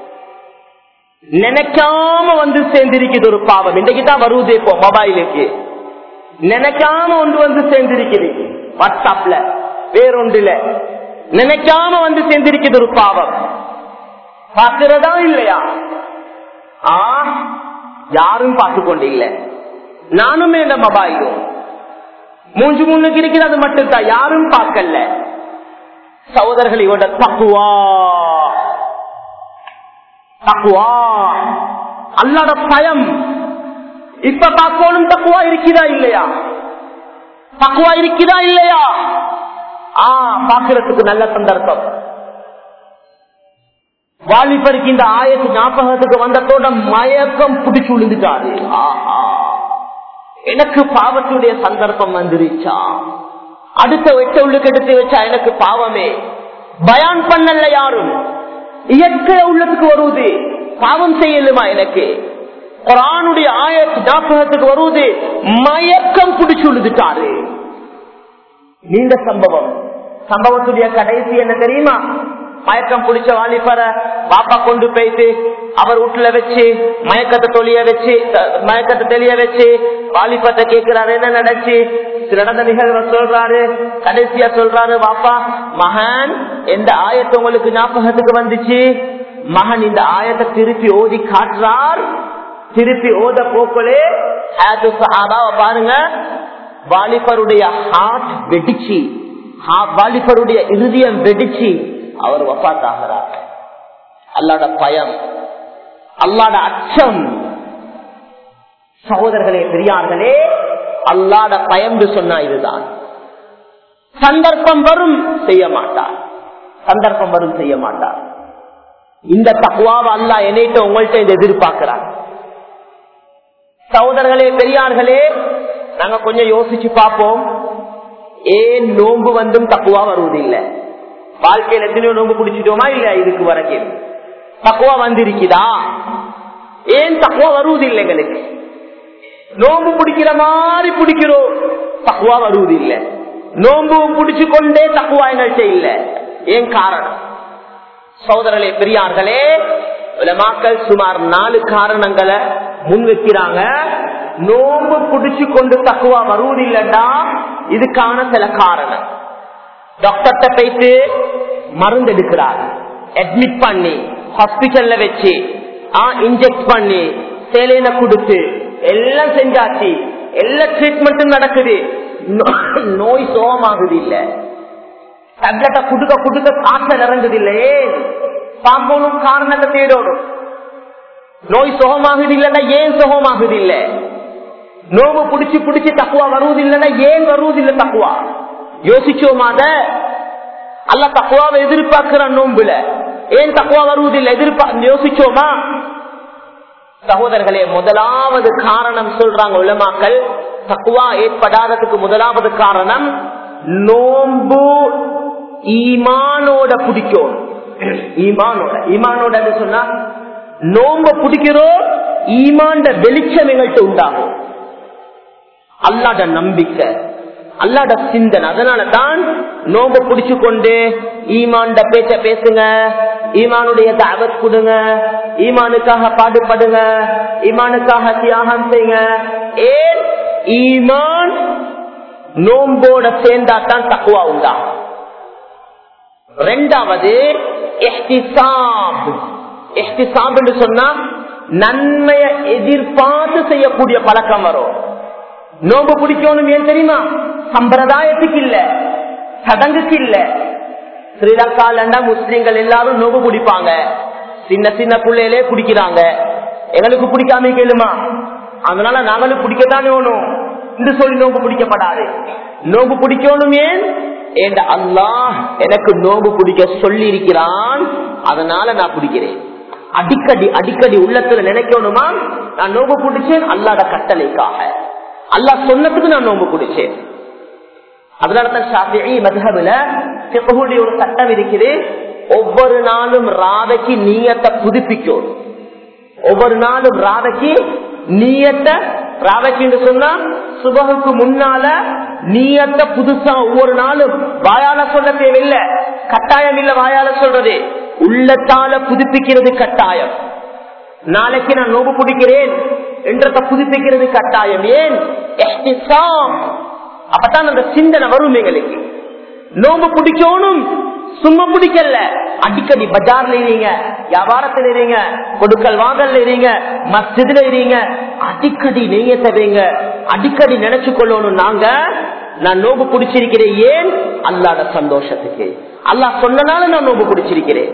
நினைக்காம வந்து சேர்ந்திருக்குது ஒரு பாவம் இன்றைக்கு தான் வருவது இப்போ மொபைலுக்கு நினைக்காம ஒன்று வந்து சேர்ந்திருக்குது வாட்ஸ்அப்ல வேறொன்றுல நினைக்காம வந்து சேர்ந்திருக்குது ஒரு பாவம் பார்க்கிறதா இல்லையா ஆ யாரும் பார்த்து கொண்டு இல்லை நானுமே இந்த மொபைலும் மூன்று முன்னுக்கு இருக்கிறது மட்டும்தான் யாரும் பார்க்கல சகோதரர்கள் இவட தக்குவா தக்குவா அல்லாட பயம் இப்ப பார்க்கணும் தக்குவா இருக்குதா இல்லையா தக்குவா இருக்குதா இல்லையா ஆ பாக்குறதுக்கு நல்ல சந்தர்ப்பம் வாலிபருக்கு இந்த ஆயத்து ஞாபகத்துக்கு வந்ததோட மயக்கம் பிடிச்சு விழுந்துட்டாரு ஆஹா எனக்கு பாவத்துடைய சந்தர்ப்பம் வந்துருச்சா அடுத்த வெட்ட உள்ளுக்கு எடுத்து வச்சா எனக்கு பாவமே பயான் பண்ணல யாரும் இயற்கை உள்ளத்துக்கு வருவது பாவம் செய்யலுமா எனக்கு குரானுடைய ஆயத்து ஞாபகத்துக்கு வருவது மயக்கம் பிடிச்சு விழுந்துட்டாரு நீண்ட சம்பவம் சம்பவத்துடைய கடைசி என்ன தெரியுமா மயக்கம் பிடிச்ச வாலிபர பாப்பா கொண்டு போயிட்டு அவர் வீட்டுல வச்சு மயக்கத்தை தொழிய வச்சு மயக்கத்தை தெளிய வச்சு வாலிபத்தை கேட்கிறாரு என்ன நடச்சு நடந்த நிகழ்வை சொல்றாரு கடைசியா சொல்றாரு பாப்பா மகன் எந்த ஆயத்தை உங்களுக்கு ஞாபகத்துக்கு வந்துச்சு மகன் இந்த ஆயத்தை திருப்பி ஓதி காட்டுறார் திருப்பி ஓத போக்களே பாருங்க வாலிபருடைய ஹார்ட் வெடிச்சு வாலிபருடைய இருதயம் வெடிச்சு அவர் வபாத் ஆகிறார் அல்லாட பயம் அல்லாட அச்சம் சகோதரர்களே பெரியார்களே அல்லாட பயம் சொன்னா இதுதான் சந்தர்ப்பம் வரும் செய்ய மாட்டார் சந்தர்ப்பம் வரும் செய்ய மாட்டார் இந்த தக்குவாவை அல்லா என்னைட்ட உங்கள்கிட்ட இதை எதிர்பார்க்கிறார் சகோதரர்களே பெரியார்களே நாங்க கொஞ்சம் யோசிச்சு பார்ப்போம் ஏன் நோன்பு வந்தும் தக்குவா வருவதில்லை வாழ்க்கையில எத்தனையோ நோம்பு பிடிச்சிட்டோமா இல்ல இதுக்கு வரைக்கும் தக்குவா வந்திருக்குதா ஏன் தக்குவா வருவதில்லை எங்களுக்கு நோம்பு பிடிக்கிற மாதிரி பிடிக்கிறோம் தக்குவா வருவதில்லை நோம்பு பிடிச்சு கொண்டே தக்குவா எங்கள்கிட்ட இல்ல ஏன் காரணம் சோதரர்களே பெரியார்களே மக்கள் சுமார் நாலு காரணங்களை முன் வைக்கிறாங்க நோம்பு பிடிச்சு கொண்டு தக்குவா வருவதில்லைண்டா இதுக்கான சில காரணம் டாக்டர்கிட்ட போயிட்டு மருந்து எடுக்கிறார் அட்மிட் பண்ணி ஹாஸ்பிட்டல்ல வச்சு இன்ஜெக்ட் பண்ணி சேலையில கொடுத்து எல்லாம் செஞ்சாச்சு எல்லா ட்ரீட்மெண்ட்டும் நடக்குது நோ- நோய் சோகமாகுது இல்ல டப்லெட்டை குடுக்க குடுக்க காற்ற இறங்குது இல்லையே பாம்போனும் காரணத்தை தேடோடும் நோய் சுகமாகுது இல்லைன்னா ஏன் சுகமாகுது இல்ல நோவு புடிச்சு புடிச்சு தக்குவா வருவது இல்லைன்னா ஏன் வருவது இல்ல தக்குவா யோசிச்சோமா அத அல்ல தக்குவாவை எதிர்பார்க்கிற நோம்புல ஏன் தக்குவா வருவது இல்லை எதிர்பார்க்க யோசிச்சோமா சகோதரர்களே முதலாவது காரணம் சொல்றாங்க உலமாக்கள் தக்குவா ஏற்படாததுக்கு முதலாவது காரணம் நோம்பு ஈமானோட பிடிக்கும் ஈமானோட ஈமானோட சொன்னா நோம்ப பிடிக்கிறோம் ஈமாண்ட வெளிச்சம் எங்கள்கிட்ட உண்டாகும் அல்லாட நம்பிக்கை அல்லாட சிந்தனை அதனால தான் நோம்ப பிடிச்சு கொண்டு ஈமான்ட பேச்ச பேசுங்க ஈமானுடைய தாவத் கொடுங்க ஈமானுக்காக பாடுபடுங்க ஈமானுக்காக தியாகம் செய்யுங்க ஏன் ஈமான் நோம்போட சேர்ந்தா தான் தக்குவா உண்டாகும் ரெண்டாவது எஹ்திசாப் எஹ்திசாப் என்று சொன்னா நன்மையை எதிர்பார்த்து செய்யக்கூடிய பழக்கம் வரும் நோம்பு பிடிக்கணும் ஏன் தெரியுமா சம்பிரதாயத்துக்கு இல்ல சடங்குக்கு இல்ல ஸ்ரீலங்காலண்டா முஸ்லிம்கள் எல்லாரும் நோம்பு பிடிப்பாங்க சின்ன சின்ன பிள்ளையிலே பிடிக்கிறாங்க எங்களுக்கு பிடிக்காம கேளுமா அதனால நாங்களும் பிடிக்கத்தானே வேணும் என்று சொல்லி நோம்பு பிடிக்கப்படாது நோம்பு பிடிக்கணும் ஏன் ஏண்ட அல்லாஹ் எனக்கு நோம்பு பிடிக்க சொல்லி இருக்கிறான் அதனால நான் பிடிக்கிறேன் அடிக்கடி அடிக்கடி உள்ளத்துல நினைக்கணுமா நான் நோம்பு பிடிச்சேன் அல்லாத கட்டளைக்காக அல்லாஹ் சொன்னதுக்கு நான் நோம்பு பிடிச்சேன் அதனாலதான் ஷாஃபிஈ மதுஹபுல பிqஹுடைய ஒரு சட்டம் இருக்குது ஒவ்வொரு நாளும் ராதைக்கு நீயத்தை புதுப்பிக்கும் ஒவ்வொரு நாளும் ராதைக்கு நீயத்தை ராதைக்கு சொன்னா சுபகுக்கு முன்னால நீயத்தை புதுசா ஒவ்வொரு நாளும் வாயால சொல்ல தேவையில்லை கட்டாயம் இல்ல வாயால சொல்றது உள்ளத்தால புதுப்பிக்கிறது கட்டாயம் நாளைக்கு நான் நோம்பு பிடிக்கிறேன் என்றத புதுப்பிக்கிறது கட்டாயம் ஏன் எஹ்திசாம். அப்பதான் அந்த சிந்தனை வரும் எங்களுக்கு நோம்பு பிடிக்கணும் சும்மா பிடிக்கல அடிக்கடி பஜார்ல இருங்க வியாபாரத்துல இருங்க கொடுக்கல் வாங்கல்ல இருங்க மஸ்ஜிதுல இருங்க அடிக்கடி நெய்ய தருவீங்க அடிக்கடி நினைச்சு கொள்ளணும் நாங்க நான் நோம்பு பிடிச்சிருக்கிறேன் ஏன் அல்லாட சந்தோஷத்துக்கு அல்லாஹ் சொன்னனால நான் நோம்பு பிடிச்சிருக்கிறேன்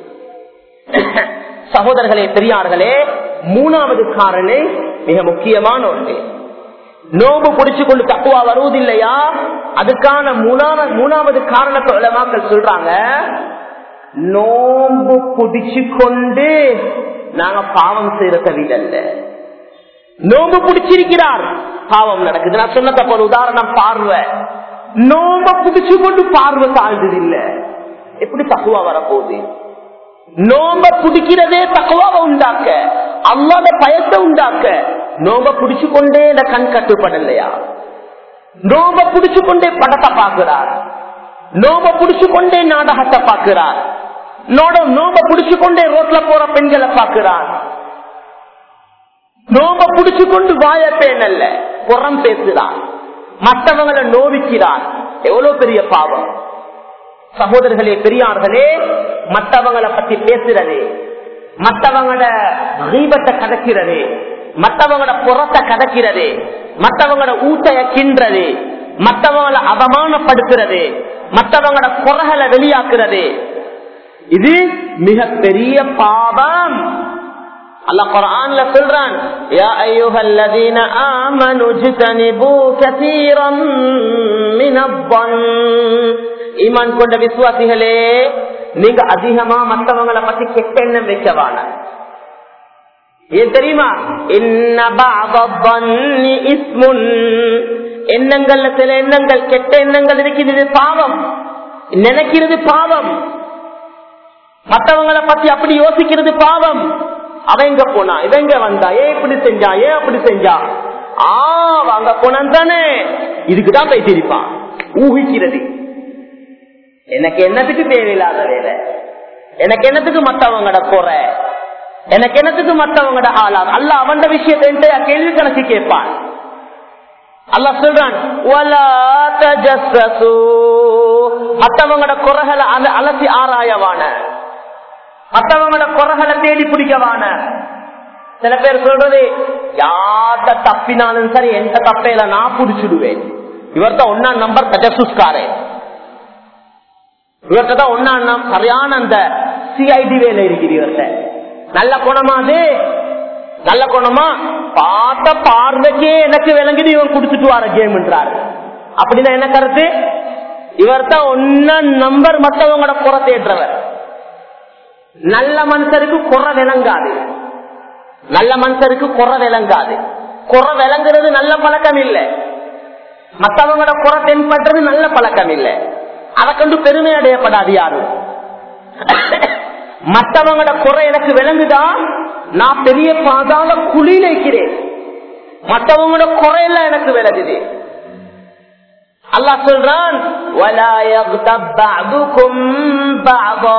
சகோதரர்களே பெரியார்களே மூணாவது காரணே மிக முக்கியமான ஒன்று நோம்பு பிடிச்சு கொண்டு தப்புவா வருவதில்லையா அதுக்கான மூணாவது மூணாவது காரணத்தை உலமாக்கள் சொல்றாங்க நோம்பு பிடிச்சு கொண்டு நாங்க பாவம் செய்யற தவிரல்ல நோம்பு பிடிச்சிருக்கிறார் பாவம் நடக்குது நான் சொன்ன தப்ப ஒரு உதாரணம் பார்வை நோம்ப பிடிச்சு கொண்டு பார்வை தாழ்ந்தது இல்ல எப்படி தப்புவா வரப்போகுது நோம்ப பிடிக்கிறதே தக்குவாவை உண்டாக்க அல்லாத பயத்தை உண்டாக்க நோம்ப பிடிச்சு கொண்டே இந்த கண் கட்டுப்படலையா நோம்ப பிடிச்சு கொண்டே படத்தை பார்க்கிறார் நோம்ப பிடிச்சு கொண்டே நாடகத்தை பார்க்கிறார் நோட நோம்ப பிடிச்சு கொண்டே ரோட்ல போற பெண்களை பார்க்கிறார் நோம்ப பிடிச்சு கொண்டு வாய பேனல்ல புறம் பேசுறான் மற்றவங்களை நோவிக்கிறான் எவ்வளவு பெரிய பாவம் சகோதரர்களே பெரியார்களே மற்றவங்களை பத்தி பேசுறது மற்றவங்களோட தீபத்தை கதக்கிறது மற்றவங்களோட புறத்தை கதக்கிறது மற்றவங்களோட ஊட்டைய கின்றது மற்றவங்களை அவமானப்படுத்துறது மற்றவங்களோட குறைகளை வெளியாக்குறது இது மிக பெரிய பாவம் அல்லாஹ் குர்ஆன்ல சொல்றான் யா அய்யுஹல்லதீன ஆமனு ஜ்தனிபு கஸீரம் மினல் ஈமான் கொண்ட விசுவாசிகளே நீங்க அதிகமா மற்றவங்களை பத்தி கெட்ட எண்ணம் வைக்கவான ஏன் தெரியுமா இன்ன பஅதன்னி இஸ்முன் எண்ணங்கள்ல சில எண்ணங்கள் கெட்ட எண்ணங்கள் இருக்குது இது பாவம் நினைக்கிறது பாவம் மற்றவங்களை பத்தி அப்படி யோசிக்கிறது பாவம் அவன் எங்க போனா இவங்க வந்தா ஏன் இப்படி செஞ்சா ஏன் அப்படி செஞ்சா ஆ அங்க போனான் தானே இதுக்குதான் போய் திரிப்பான் ஊகிக்கிறது எனக்கு என்னத்துக்கு தேவையில்லாத வேலை எனக்கு என்னத்துக்கு மத்தவங்கட குறை எனக்கு என்னத்துக்கு மத்தவங்கட ஆளா அல்ல அவன் விஷயத்தை கேள்வி கணக்கு கேட்பான் அல்ல சொல்றான் மத்தவங்கட குறைகளை அலசி ஆராயவான மத்தவங்களோட குறைகளை தேடி பிடிக்கவான சில பேர் சொல்றது யார்கிட்ட தப்பினாலும் சரி எந்த தப்பையில நான் புடிச்சுடுவேன் இவர்கிட்ட ஒன்னா நம்பர் தஜசுஸ்காரே இவர்கிட்ட தான் ஒன்னா சரியான அந்த சிஐடி வேலை இருக்குது இவர்கிட்ட நல்ல குணமா அது நல்ல குணமா பார்த்த பார்வைக்கே எனக்கு விளங்கிட்டு இவன் குடிச்சிட்டு வர கேம்ன்றாரு அப்படின்னா என்ன கருத்து இவர் தான் ஒன்ன நம்பர் மற்றவங்களோட குறை தேடுறவர் நல்ல மனுஷருக்கு குறை விளங்காது நல்ல மனுஷருக்கு குறை விளங்காது குறை விளங்குறது நல்ல பழக்கம் இல்லை மற்றவங்களோட குறை தென்படுறது நல்ல பழக்கம் இல்லை அதை கண்டு பெருமை அடையப்படாது யாரும் மற்றவங்களோட குறை எனக்கு விளங்குதா நான் பெரிய பாதாள குழியில இருக்கிறேன் மற்றவங்களோட குறையெல்லாம் எனக்கு விளங்குது அல்லாஹ் சொல்றான் "வலா யக்தப் பஅதுக்கும் பஅதா."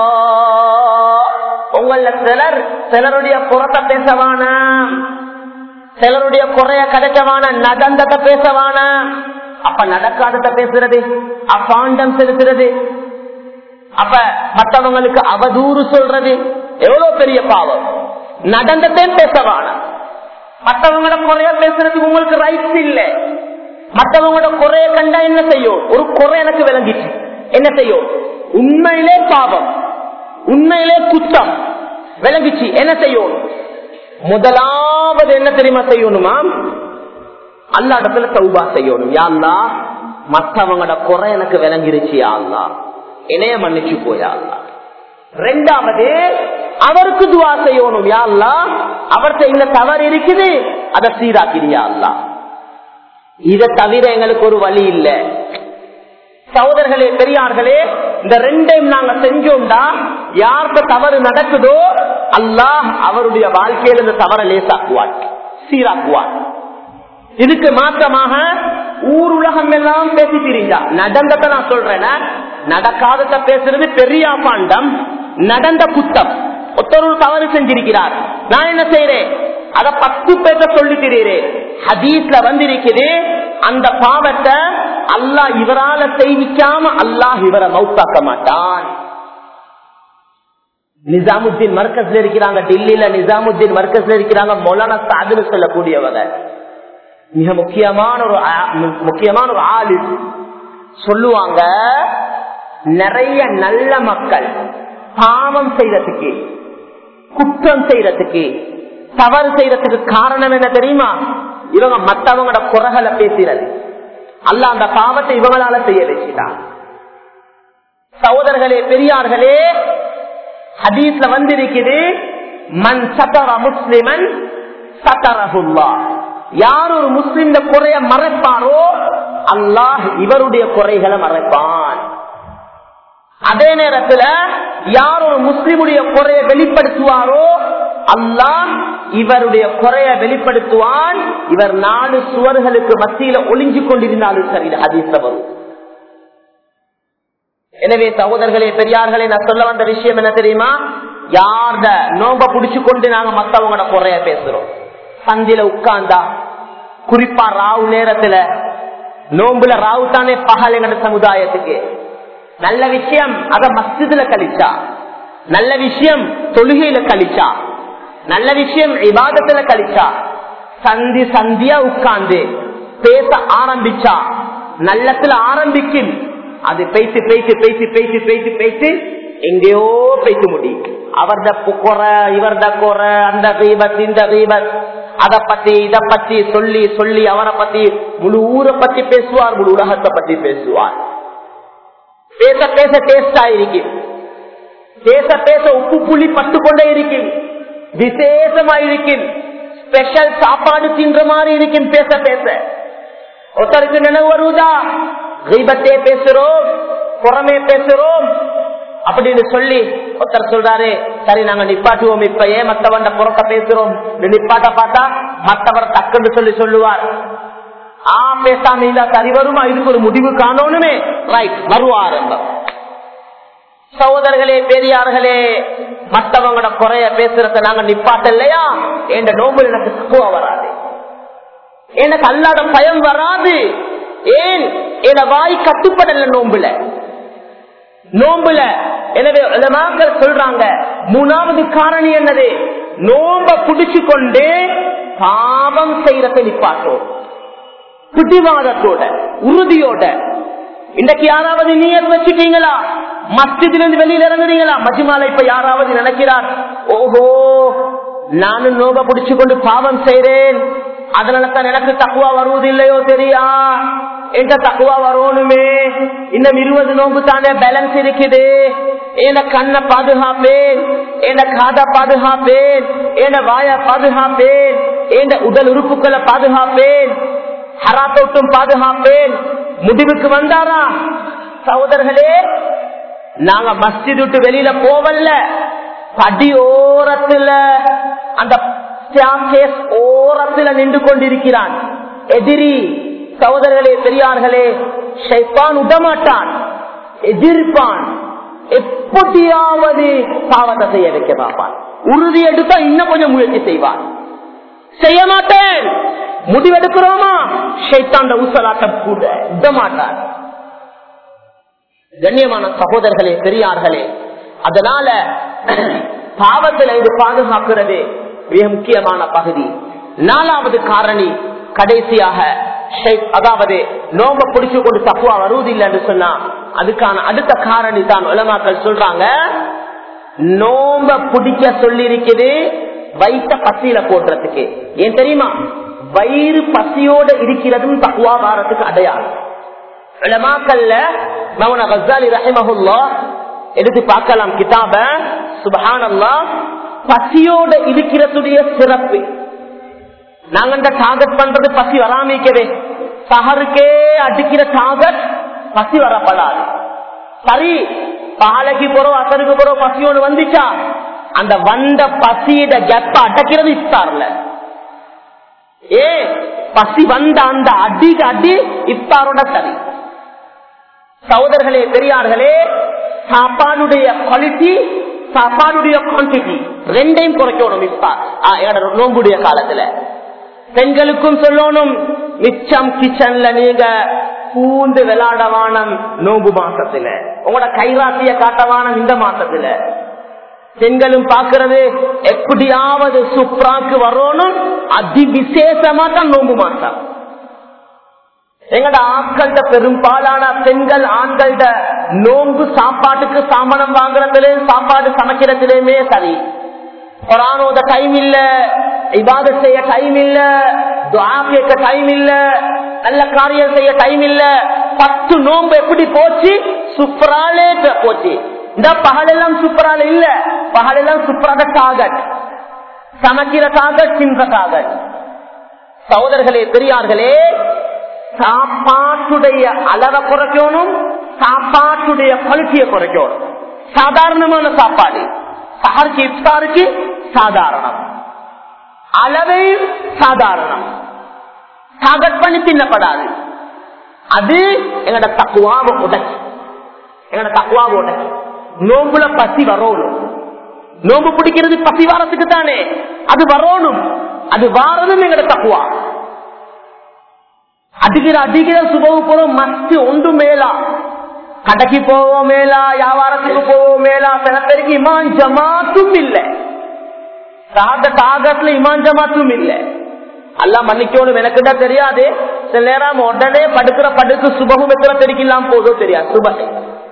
உங்கள சிலர் சிலருடைய புறத்தை பேசவான சிலருடைய குறைய கிடைச்சவான நடந்தத பேசவான அப்ப நடக்காதத பேசுறது அப்பாண்டம் செலுத்துறது அப்ப மற்றவங்களுக்கு அவதூறு சொல்றது எவ்வளவு பெரிய பாவம் நடந்ததையும் பேசவான மற்றவங்களோட குறைய பேசுறதுக்கு உங்களுக்கு ரைட்ஸ் இல்லை மற்றவங்களோட குறைய கண்டா என்ன செய்யும் ஒரு குறை எனக்கு விளங்கிச்சு என்ன செய்யும் உண்மையிலே பாவம் உண்மையிலே குத்தம் விளங்கிச்சு என்ன செய்யும் முதலாவது என்ன தெரியுமா செய்யணுமா அல்ல இடத்துல சௌபா செய்யணும் யாழ்லா மற்றவங்களோட குறை எனக்கு விளங்கிருச்சு யாழ்லா இணைய மன்னிச்சு போயாள்லா ரெண்டாவது அவருக்கு துவா செய்யணும் யாழ்லா அவர்கிட்ட இந்த தவறு இருக்குது அதை சீராக்கிறியா அல்லா இதை தவிர எங்களுக்கு ஒரு வழி இல்ல சகோதரர்களே பெரியார்களே இந்த ரெண்டையும் நாங்க செஞ்சோம்டா யாருக்கு தவறு நடக்குதோ அல்லாஹ் அவருடைய வாழ்க்கையில இந்த தவறை லேசாக்குவான் சீராக்குவான் இதுக்கு மாற்றமாக ஊர் உலகம் எல்லாம் பேசி திரிஞ்சா நடந்தத நான் சொல்றேன் நடக்காதத பேசுறது பெரிய பாண்டம் நடந்த குத்தம் ஒருத்தர் தவறு செஞ்சிருக்கிறார் நான் என்ன செய்யறேன் அத பத்து பேர்த்த சொல்லி திரியிறேன் ஹதீஸ்ல வந்திருக்குது அந்த பாவத்தை அல்லாஹ் இவரால செய்விக்காம அல்லாஹ் இவரை மௌத்தாக்க மாட்டான் நிசாமுத்தீன் மர்க்கஸ்ல இருக்கிறாங்க டெல்லியில நிசாமுத்தீன் மர்க்கஸ்ல இருக்கிறாங்க மொலானா சாதுன்னு சொல்லக்கூடியவங்க மிக முக்கியமான ஒரு ஆ- முக்கியமான ஒரு ஆளு சொல்லுவாங்க நிறைய நல்ல மக்கள் பாவம் செய்யறதுக்கு குற்றம் செய்யறதுக்கு தவறு செய்யறதுக்கு காரணம் என்ன தெரியுமா இவங்க மத்தவங்களோட குறைகளை பேசுறது அல்ல அந்த பாவத்தை இவங்களால செய்ய வச்சுட்டான் சகோதரர்களே பெரியார்களே ஹதீஸ்ல வந்திருக்குது மண் சத்தர முஸ்லிமன் சத்தரகுல்லா யார் ஒரு முஸ்லிம் குறைய மறைப்பாரோ அல்லாஹ் இவருடைய குறைகளை மறைப்பான் அதே நேரத்துல யார் ஒரு முஸ்லிமுடைய குறைய வெளிப்படுத்துவாரோ அல்லாஹ் இவருடைய குறைய வெளிப்படுத்துவான் இவர் நாலு சுவர்களுக்கு மத்தியில ஒளிஞ்சு கொண்டிருந்தாலும் சரி ஹதீஸ்ல வரும் எனவே சகோதரர்களே பெரியார்களே நான் சொல்ல வந்த விஷயம் என்ன தெரியுமா யார்த நோம்ப புடிச்சு கொண்டு நாங்க மத்தவங்களோட குறைய பேசுறோம் சந்தில உட்கார்ந்தா குறிப்பா ராவு நேரத்துல நோம்புல ராவு தானே பகல் எங்க சமுதாயத்துக்கு நல்ல விஷயம் அத மஸ்ஜிதுல கழிச்சா நல்ல விஷயம் தொழுகையில கழிச்சா நல்ல விஷயம் இபாதத்துல கழிச்சா சந்தி சந்தியா உட்கார்ந்து பேச ஆரம்பிச்சா நல்லத்துல ஆரம்பிக்கும் அது பேசி பேசி பேசி பேசி பேசி பேசி எங்கேயோ பேச முடியும் அவர்த குறை இவர்த குறை அந்த கீபத் இந்த கீபத் அத பத்தி இத பத்தி சொல்லி சொல்லி அவரை பத்தி முழு ஊரை பத்தி பேசுவார் முழு உலகத்தை பத்தி பேசுவார் பேச பேச டேஸ்ட் ஆயிருக்கும் பேச பேச உப்பு புளி பட்டு கொண்டே இருக்கும் விசேஷமா இருக்கும் ஸ்பெஷல் சாப்பாடு தின்ற மாதிரி இருக்கும் பேச பேச ஒருத்தருக்கு நினைவு வருவதா கீபத்தே பேசுறோம் புறமே பேசுறோம் அப்படின்னு சொல்லி ஒருத்தர் சொல்றாரு சரி நாங்க நிப்பாட்டுவோம் இப்ப ஏன் மத்தவண்ட புறத்த பேசுறோம் இந்த நிப்பாட்ட பார்த்தா மத்தவர் டக்குன்னு சொல்லி சொல்லுவார் ஆ பேசாம இல்ல சரி வருமா இதுக்கு ஒரு முடிவு காணணுமே ரைட் வருவா ஆரம்பம் சகோதரர்களே பெரியார்களே மத்தவங்களோட குறைய பேசுறத நாங்க நிப்பாட்ட இல்லையா என்ற நோம்புல எனக்கு தக்குவா வராது எனக்கு அல்லாத பயம் வராது ஏன் என வாய் கட்டுப்படல நோம்புல நோம்புல எனவே உலமாக்கள் சொல்றாங்க மூணாவது காரணி என்னது நோம்ப புடிச்சு கொண்டு பாவம் செய்யறதை நிப்பாட்டோம் பிடிவாதத்தோட உறுதியோட இன்றைக்கு யாராவது நீர் வச்சுட்டீங்களா மஸ்ஜிதில இருந்து வெளியில இறங்குறீங்களா மஜ்மால இப்ப யாராவது நினைக்கிறார் ஓஹோ நானும் நோக பிடிச்சு கொண்டு பாவம் செய்றேன் அதனால தான் எனக்கு தக்குவா வருவது இல்லையோ தெரியா என்ற தக்குவா வரணுமே இன்னும் இருபது நோம்பு தானே பேலன்ஸ் இருக்குது என கண்ணை பாதுகாப்பேன் என காதை பாதுகாப்பேன் என வாய பாதுகாப்பேன் என் உடல் உறுப்புகளை பாதுகாப்பேன் ஹராத்தோட்டும் பாதுகாப்பேன் முடிவுக்கு வந்தாரா சகோதரர்களே நாங்க மஸ்ஜித் விட்டு வெளியில போவல்ல படி ஓரத்துல அந்த staircase ஓரத்துல நின்று கொண்டிருக்கிறான் எதிரி சகோதரர்களே பெரியார்களே ஷைப்பான் விடமாட்டான் எதிர்ப்பான் எப்படியாவது பாவத்தை செய்ய வைக்க பார்ப்பான் உறுதி எடுத்தா இன்னும் கொஞ்சம் முயற்சி செய்வான் செய்ய மாட்டேன் முடிவெடுக்கிறோமா ஷைத்தாண்ட ஊசலாட்டம் கூட விடமாட்டான் கண்ணியமான சகோதரர்களே பெரியார்களே அதனால பாவத்தில் இது பாதுகாக்கிறது மிக முக்கியமான பகுதி நாலாவது காரணி கடைசியாக ஷைத்- அதாவது நோம்ப பிடிச்சு கொண்டு தப்புவா வருவதில்லை என்று சொன்னா அதுக்கான அடுத்த காரணி தான் உலமாக்கள் சொல்றாங்க நோம்ப பிடிக்க சொல்லி இருக்குது வயிற்ற பசியில போடுறதுக்கு ஏன் தெரியுமா வயிறு பசியோட இருக்கிறதும் தக்குவா வாரத்துக்கு அடையாளம் உலமாக்கல்ல மௌன கசாலி ரஹிமஹுல்லா எடுத்து பார்க்கலாம் கிதாப சுபஹானல்லா பசியோட இருக்கிறதுடைய சிறப்பு நாங்க இந்த டார்கெட் பண்றது பசி வராமிக்கவே சஹருக்கே அடிக்கிற டார்கெட் பசி வரப்படாது சரி பாலைக்கு போறோம் அசருக்கு போறோம் பசியோடு வந்துச்சா அந்த வந்த பசியிட கெப்ப அடக்கிறது இஃப்தார்ல ஏ பசி வந்த அந்த அடிக்கு அடி இஃப்தாரோட சரி சகோதரர்களே பெரியார்களே சாப்பாடுடைய குவாலிட்டி சாப்பாடுடைய குவான்டிட்டி ரெண்டையும் குறைக்கணும் இஃப்தார் ஆ, என்னோட நோம்புடைய காலத்துல பெண்களுக்கும் சொல்லணும் மிச்சம் கிச்சன்ல நீங்க பூந்து விளையாடவானம் நோம்பு மாசத்துல உங்களோட கைராசிய காட்டவானம் இந்த மாசத்துல பெண்களும் பாக்குறது எப்படியாவது சுப்ராக்கு வரணும் அதி விசேஷமா தான் நோம்பு மாசம் எங்கட ஆட்கள்ட பெரும்பாலான பெண்கள் ஆண்கள்ட நோன்பு சாப்பாட்டுக்கு சாமனம் வாங்குறதுலயும் சாப்பாடு சமைக்கிறதுலயுமே சரி கொரானோத டைம் இல்ல இவாத செய்ய டைம் இல்ல துவா கேட்க டைம் இல்ல நல்ல காரியம் செய்ய டைம் இல்ல பத்து நோன்பு எப்படி போச்சு சுப்பராலே போச்சு இந்த பகலெல்லாம் சுப்பரால இல்ல பகலெல்லாம் சுப்பராத டாகட் சமைக்கிற டாகட் சின்ற டாகட் சகோதரர்களே பெரியார்களே சாப்பாட்டுடைய அளவை குறைக்கணும் சாப்பாட்டுடைய குவாலிட்டியை குறைக்கணும் சாதாரணமான சாப்பாடு சஹருக்கு இஃப்தாருக்கு சாதாரணம் அளவை சாதாரணம் டார்கெட் பண்ணி தின்னப்படாது அது எங்கட தக்குவாவை உடச்சு எங்கட தக்குவாவை உடச்சு நோம்புல பசி வரணும் நோம்பு பிடிக்கிறது பசி வாரத்துக்கு தானே அது வரணும் அது வாரதும் எங்கட தக்குவா அடிக்கிற அடிக்கிற சுபவு போறோம் மஸ்து ஒன்று மேலா கடைக்கு போவோம் மேலா வியாபாரத்துக்கு போவோம் மேலா சில பேருக்கு இமான் ஜமாத்தும் இல்ல சாத டாகட்ல இமான் ஜமாத்தும் இல்ல அல்ல மன்னிக்கணும் எனக்கு தான் தெரியாது சில நேரம் உடனே படுக்கிற படுக்கு சுபகம் எத்தனை தெரிக்கலாம் போதோ தெரியாது சுபகை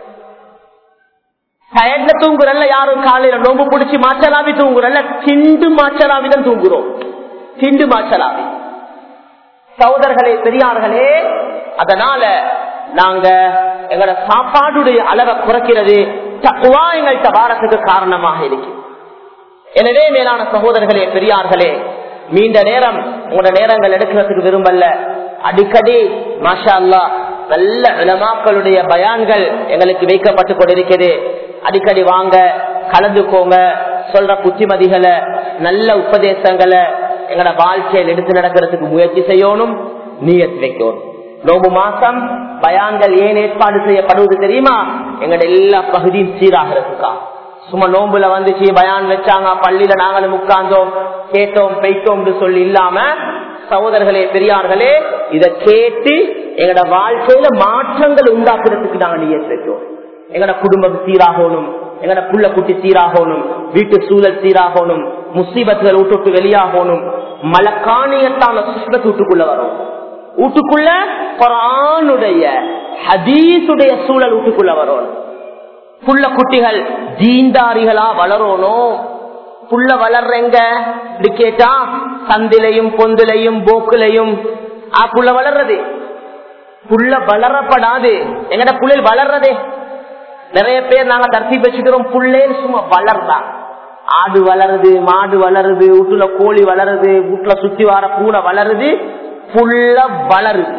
டயர்ட்ல தூங்குறல்ல யாரும் காலையில நோம்பு பிடிச்சி மாச்சலாவி தூங்குறல்ல திண்டு மாச்சலாவி தான் தூங்குறோம் திண்டு மாச்சலாவி சகோதரர்களே பெரியார்களே அதனால நாங்க எங்களோட சாப்பாடுடைய அளவை குறைக்கிறது தக்குவா எங்கள்கிட்ட வாரத்துக்கு காரணமாக இருக்கு எனவே மேலான சகோதரர்களே பெரியார்களே நீண்ட நேரம் உங்களோட நேரங்கள் எடுக்கிறதுக்கு விரும்பல அடிக்கடி மாஷா அல்லா நல்ல இளமாக்களுடைய பயான்கள் எங்களுக்கு வைக்கப்பட்டு கொண்டிருக்கிறது அடிக்கடி வாங்க கலந்துக்கோங்க சொல்ற புத்திமதிகளை நல்ல உபதேசங்களை எங்களோட வாழ்க்கையில் எடுத்து நடக்கிறதுக்கு முயற்சி செய்யணும் நீயத் வைக்கணும் நோம்பு மாசம் பயான்கள் ஏன் ஏற்பாடு செய்யப்படுவது தெரியுமா எங்களோட எல்லா பகுதியும் சீராகிறதுக்கா சும்மா நோம்புல வந்துச்சு பயான் வச்சாங்க பள்ளியில நாங்களும் உட்கார்ந்தோம் கேட்டோம் பெய்த்தோம் சொல்லி இல்லாம சகோதரர்களே பெரியார்களே இத கேட்டு எங்களோட வாழ்க்கையில மாற்றங்கள் உண்டாக்குறதுக்கு நாங்க நீயத் வைக்கிறோம் எங்கட குடும்பம் சீராகணும் எங்கட புள்ள குட்டி சீராகணும் வீட்டு சூழல் சீராகணும் முசீபத்துகள் விட்டு வெளியாகணும் மலக்காணியத்தான சுஷ்பத்து வீட்டுக்குள்ள வரும் வீட்டுக்குள்ள குரானுடைய ஹதீசுடைய சூழல் வீட்டுக்குள்ள வரும் புள்ள குட்டிகள் தீந்தாரிகளா வளரணும் புள்ள வளர்றங்க இப்படி கேட்டா சந்திலையும் பொந்திலையும் போக்குலையும் ஆ புள்ள வளர்றது புள்ள வளரப்படாது எங்கட புள்ளையில் வளர்றதே நிறைய பேர் நாங்க தர்த்தி வச்சுக்கிறோம் புள்ளே சும்மா வளர்றா ஆடு வளருது மாடு வளருது வீட்டுல கோழி வளருது வீட்டுல சுத்தி வர பூனை வளருது புள்ள வளருது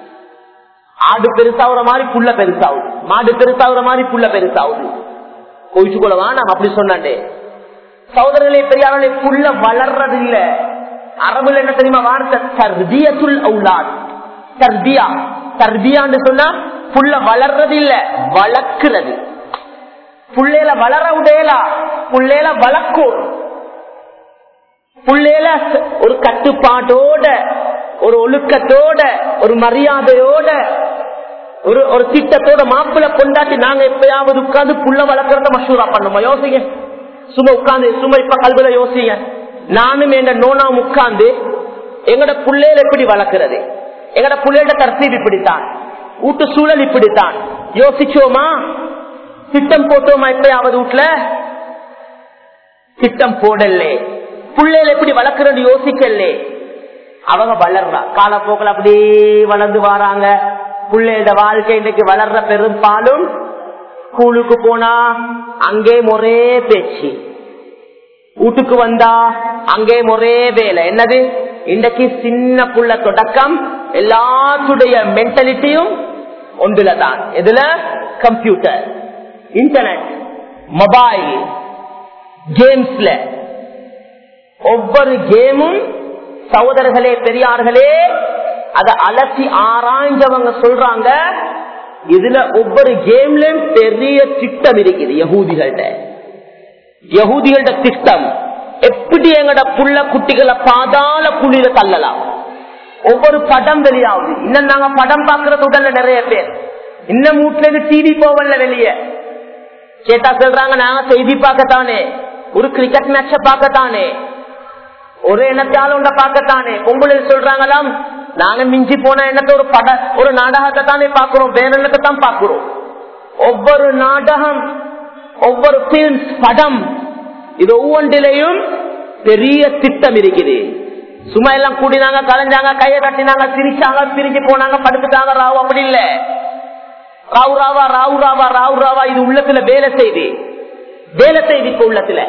ஆடு பெருசாவுற மாதிரி புள்ள பெருசாகுது மாடு பெருசாவுற மாதிரி புள்ள பெருசாகுது கோயிச்சு கொள்ளவா நான் அப்படி சொன்னாண்டே சகோதரர்களே பெரியார்களே புள்ள வளர்றது இல்ல அரபுல என்ன தெரியுமா வார்த்தை தர்பியத்துல் அவுலாத் தர்பியா தர்பியான்னு சொன்னா புள்ள வளர்றது இல்ல வளர்க்கிறது புள்ளையில வளர உடையலா புள்ளையில வளர்க்கும் புள்ளையில ஒரு கட்டுப்பாட்டோட ஒரு ஒழுக்கத்தோட ஒரு மரியாதையோட ஒரு ஒரு திட்டத்தோட மாப்பிள்ள கொண்டாட்டி நாங்க எப்பயாவது உட்கார்ந்து புள்ள வளர்க்கறத மஷூரா பண்ணுமா யோசிங்க சும்மா உட்கார்ந்து சும்மா இப்ப கல்வில யோசிங்க நானும் எங்க நோனாம் உட்கார்ந்து எங்கட புள்ளையில எப்படி வளர்க்கிறது எங்கட புள்ளையோட தர்சீப் இப்படித்தான் வீட்டு சூழல் இப்படித்தான் யோசிச்சோமா திட்டம் போட்டோமா எப்பயாவது வீட்டுல திட்டம் போடல புள்ளையில எப்படி வளர்க்கறது யோசிக்கல அவங்க வளர்றா காலப்போக்கில் அப்படியே வளர்ந்து வராங்க பிள்ளையோட வாழ்க்கை இன்னைக்கு வளர்ற பெரும்பாலும் ஸ்கூலுக்கு போனா அங்கே ஒரே பேச்சு வீட்டுக்கு வந்தா அங்கே ஒரே வேலை என்னது இன்றைக்கு சின்ன புள்ள தொடக்கம் எல்லாத்துடைய மென்டாலிட்டியும் ஒன்றுல தான் எதுல கம்ப்யூட்டர் இன்டர்நெட் மொபைல் கேம்ஸ்ல ஒவ்வொரு கேமும் சகோதரர்களே பெரியார்களே அதை அலசி ஆராய்ஞ்சவங்க சொல்றாங்க இதுல ஒவ்வொரு கேம்லயும் பெரிய திட்டம் இருக்குது யகூதிகள்ட யகூதிகள்ட திட்டம் எப்படி எங்கட புள்ள குட்டிகளை பாதாள குளிர தள்ளலாம் ஒவ்வொரு படம் வெளியாகுது இன்னும் நாங்க படம் பாக்குறது உடல்ல நிறைய பேர் இன்னும் வீட்டுல இருந்து டிவி போவல வெளியே கேட்டா சொல்றாங்க நாங்க செய்தி பார்க்கத்தானே ஒரு கிரிக்கெட் மேட்ச பார்க்கத்தானே ஒரு எண்ணத்தால உண்ட பார்க்கத்தானே பொங்கல் சொல்றாங்களாம் நாங்க மிஞ்சி போன எண்ணத்தை ஒரு பட ஒரு நாடகத்தை தானே பாக்குறோம் வேற எண்ணத்தை தான் பாக்குறோம் ஒவ்வொரு நாடகம் ஒவ்வொரு பிலிம்ஸ் படம் இது ஒவ்வொன்றிலையும் பெரிய திட்டம் இருக்குது சும்மா எல்லாம் கூடினாங்க கலைஞ்சாங்க கையை கட்டினாங்க சிரிச்சாங்க பிரிஞ்சு போனாங்க படுத்துட்டாங்க ராவு அப்படி இல்ல ராவு ராவா ராவு ராவா ராவு ராவா இது உள்ளத்துல வேலை செய்தி வேலை செய்தி இப்ப உள்ளத்துல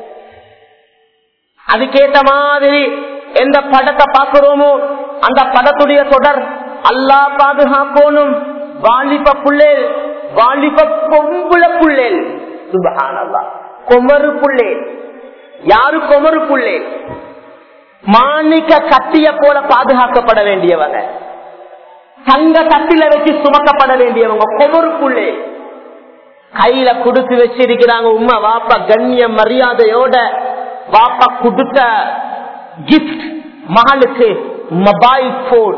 அதுக்கேத்த மாதிரி எந்த படத்தை பாக்குறோமோ அந்த படத்துடைய தொடர் அல்லா பாதுகாக்கணும் வாலிப புள்ளேல் வாலிப பொம்புல புள்ளேல் சுபஹானல்லா கொமரு புள்ளேல் யாரு கொமரு புள்ளேல் மாணிக்க கத்திய போல பாதுகாக்கப்பட வேண்டியவங்க தங்க கத்தில வச்சு சுமக்கப்பட வேண்டியவங்க கொமரு புள்ளேல் கையில குடுத்து வச்சிருக்கிறாங்க உமா வாப்பா கண்ணியம் மரியாதையோட வாப்பா கொடுத்த கிஃப்ட் மகளுக்கு மொபைல் போன்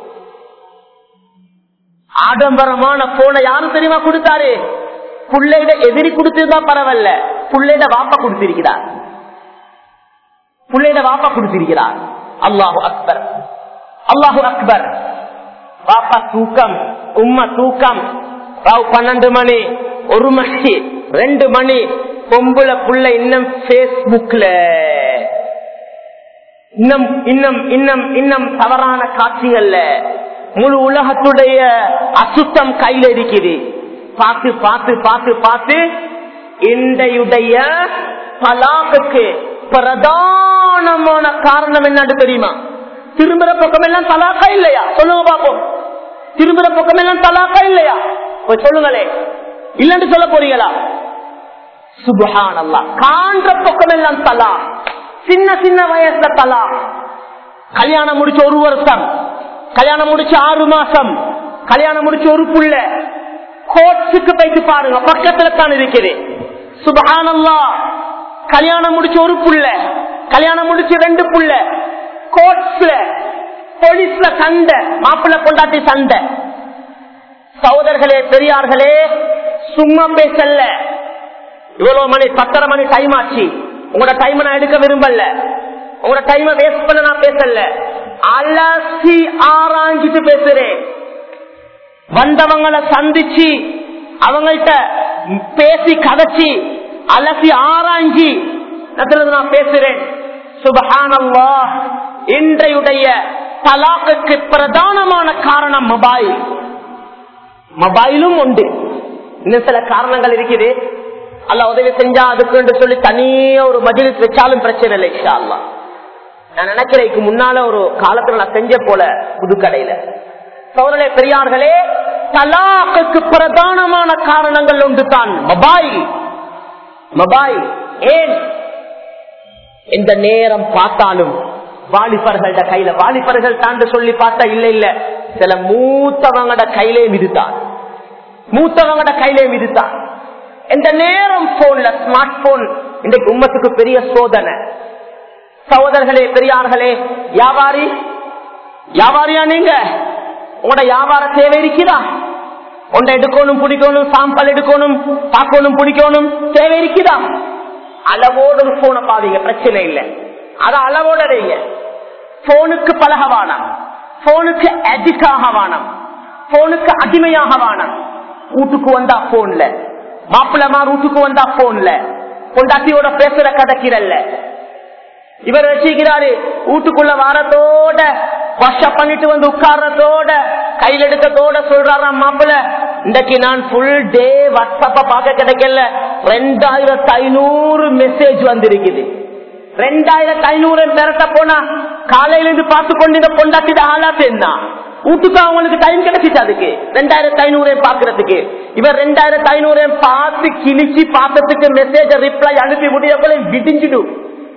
ஆடம்பரமான போனை யாரும் தெரியுமா கொடுத்தாரு புள்ளையிட எதிரி கொடுத்திருந்தா பரவாயில்ல புள்ளையிட வாப்பா கொடுத்திருக்கிறார் புள்ளையிட வாப்பா கொடுத்திருக்கிறார் அல்லாஹு அக்பர் அல்லாஹு அக்பர் வாப்பா தூக்கம் உம்மா தூக்கம் ராவ் பன்னெண்டு மணி ஒரு மணி ரெண்டு மணி பொம்புல புள்ள இன்னும் பேஸ்புக்ல இன்னும் இன்னும் இன்னும் இன்னும் தவறான காட்சிகள்ல முழு உலகத்துடைய அசுத்தம் கையில இருக்குது பார்த்து பார்த்து பார்த்து பார்த்து இன்றையுடைய தலாக்குக்கு பிரதானமான காரணம் என்னன்னு தெரியுமா திரும்புற பக்கம் எல்லாம் தலாக்கா இல்லையா சொல்லுங்க பாப்போம் திரும்புற பக்கம் எல்லாம் தலாக்கா இல்லையா போய் சொல்லுங்களே இல்லன்னு சொல்ல போறீங்களா சுபஹான் அல்லா காண்ற பக்கம் எல்லாம் தலா சின்ன சின்ன வயசுல தலா கல்யாணம் முடிச்ச ஒரு வருஷம் கல்யாணம் முடிச்ச ஆறு மாசம் கல்யாணம் முடிச்ச ஒரு புள்ள கோட்ஸுக்கு போயிட்டு பாருங்க பக்கத்துல தான் இருக்குது சுபஹானல்லா கல்யாணம் முடிச்ச ஒரு புள்ள கல்யாணம் முடிச்ச ரெண்டு புள்ள கோட்ஸ்ல போலீஸ்ல சண்டை மாப்பிள்ள கொண்டாட்டி சண்டை சகோதரர்களே பெரியார்களே சும்மா பேசல்ல இவ்வளவு மணி பத்தரை மணி டைம் ஆச்சு உங்களோட டைம் நான் எடுக்க விரும்பல உங்களோட டைம் வேஸ்ட் பண்ண நான் பேசல அலசி ஆராய்ஞ்சிட்டு பேசுறேன் வந்தவங்களை சந்திச்சு அவங்கள்ட்ட பேசி கதைச்சி அலசி ஆராய்ஞ்சி நான் பேசுறேன் சுபஹானல்லா இன்றையுடைய தலாக்குக்கு பிரதானமான காரணம் மொபைல் மொபைலும் உண்டு இன்னும் சில காரணங்கள் இருக்குது அல்ல உதவி செஞ்சா அதுக்கு சொல்லி தனியா ஒரு மஜிலிஸ் வச்சாலும் பிரச்சனை இல்லை இன்ஷா அல்லா நான் நினைக்கிறேன் இதுக்கு முன்னால ஒரு காலத்துல நான் செஞ்ச போல புதுக்கடையில சோழலை பெரியார்களே தலாக்குக்கு பிரதானமான காரணங்கள் ஒன்று தான் மொபைல் மொபைல் ஏன் எந்த நேரம் பார்த்தாலும் வாலிபர்கள்ட கையில வாலிபர்கள் தாண்டு சொல்லி பார்த்தா இல்ல இல்ல சில மூத்தவங்கட கையிலே மிதுத்தான் மூத்தவங்கட கையிலே மிதுத்தான் எந்த நேரம் போன்ல ஸ்மார்ட் போன் இன்றைக்கு உம்மத்துக்கு பெரிய சோதனை சகோதரர்களே பெரியார்களே வியாபாரி வியாபாரியா நீங்க உங்களோட வியாபார தேவை இருக்கிறா ஒன்றை எடுக்கணும் பிடிக்கணும் சாம்பல் எடுக்கணும் பார்க்கணும் பிடிக்கணும் தேவை இருக்குதா அளவோடு ஒரு போனை பாவீங்க பிரச்சனை இல்லை அத அளவோட போனுக்கு பழகவானம் போனுக்கு அடிக்ட் ஆக வானம் போனுக்கு அடிமையாக வானம் வீட்டுக்கு வந்தா போன்ல மாப்பிள்ளமார் வீட்டுக்கு வந்தா போன்ல பொண்டாட்டியோட பேசுற கதைக்கிறல்ல இவர் வச்சுக்கிறாரு வீட்டுக்குள்ள வாரத்தோட வாஷப் பண்ணிட்டு வந்து உட்கார்றதோட கையில் எடுக்கத்தோட சொல்றாராம் மாப்பிள்ள இன்றைக்கு நான் ஃபுல் டே வாட்ஸ்அப்ப பார்க்க கிடைக்கல ரெண்டாயிரத்தி ஐநூறு மெசேஜ் வந்திருக்குது ரெண்டாயிரத்தி ஐநூறு பெறட்ட போனா காலையில இருந்து பார்த்து கொண்டு இந்த பொண்டாட்டிட ஆளாத்து என்ன வீட்டுக்கு அவங்களுக்கு டைம் கிடைச்சிச்சு அதுக்கு ரெண்டாயிரத்தி ஐநூறு பாக்குறதுக்கு இவர் ரெண்டாயிரத்தி ஐநூறு பார்த்து கிழிச்சு பார்த்ததுக்கு மெசேஜ் ரிப்ளை அனுப்பி முடிய போல விடிஞ்சிடும்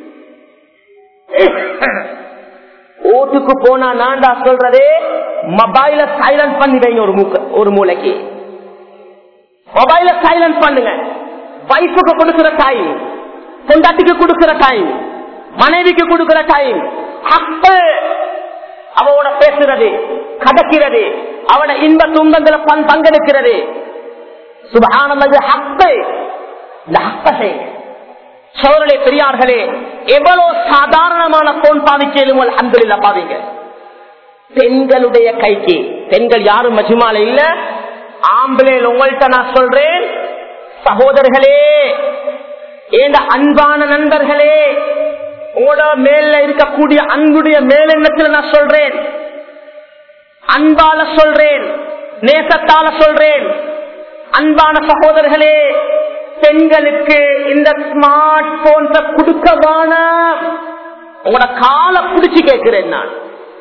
ஓட்டுக்கு போனா நான்டா சொல்றதே மொபைல சைலண்ட் பண்ணி வைங்க ஒரு மூக்க ஒரு மூளைக்கு மொபைல சைலண்ட் பண்ணுங்க வைஃபுக்கு கொடுக்கிற டைம் பொண்டாட்டிக்கு கொடுக்கிற டைம் மனைவிக்கு கொடுக்கிற டைம் அப்ப அவளோட பேசுறது கடக்கிறது அவட இன்ப துன்பங்களை பண் பங்கெடுக்கிறது சுபகானது ஹப்பு இந்த ஹப்ப செய்யுங்க சோழர்களே பெரியார்களே எவ்வளவு சாதாரணமான போன் பாவிக்கலும் அன்புல பாவிங்க பெண்களுடைய கைக்கு பெண்கள் யாரும் மஜுமால இல்ல ஆம்பளையில் உங்கள்கிட்ட நான் சொல்றேன் சகோதரர்களே ஏண்ட அன்பான நண்பர்களே உங்களோட மேல இருக்கக்கூடிய அன்புடைய மேலெண்ணத்தில் நான் சொல்றேன் அன்பால சொல்றேன் நேசத்தால சொல்றேன் அன்பான சகோதரர்களே பெண்களுக்கு இந்த ஸ்மார்ட் போன்ஸ கொடுக்கவான உங்களோட காலை பிடிச்சு கேட்கிறேன் நான்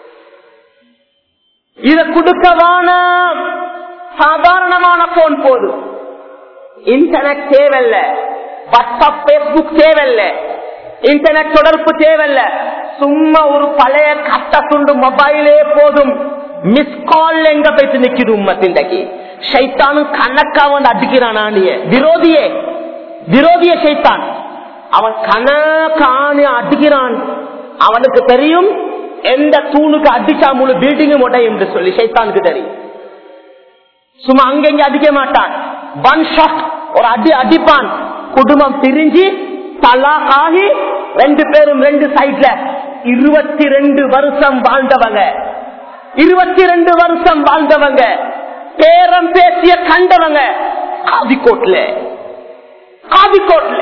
இத கொடுக்கவான சாதாரணமான போன் போதும் இன்டர்நெட் தேவையில்ல வாட்ஸ்அப் பேஸ்புக் தேவையில்ல இன்டர்நெட் தொடர்பு தேவையில்ல சும்மா ஒரு பழைய கட்ட துண்டு மொபைலே போதும் மிஸ் கால் எங்க போயிட்டு நிக்குது உம்மத்தின்றைக்கு சைத்தானும் கணக்கா வந்து அடிக்கிறான் நீ விரோதியே விரோதிய சைத்தான் அவன் கணக்கானு அடிக்கிறான் அவனுக்கு தெரியும் எந்த தூணுக்கு அடிச்சா முழு பில்டிங்கும் உடையும் என்று சொல்லி சைத்தானுக்கு தெரியும் சும்மா அங்கெங்க அடிக்க மாட்டான் ஒன் ஷாட் ஒரு அடி அடிப்பான் குடும்பம் பிரிஞ்சு தலாக் ஆகி ரெண்டு பேரும் ரெண்டு சைட்ல இருபத்தி ரெண்டு வருஷம் வாழ்ந்தவங்க இருபத்தி ரெண்டு வருஷம் வாழ்ந்தவங்க பேரம் பேசிய கண்டவங்க காதிக்கோட்ல காதிக்கோட்ல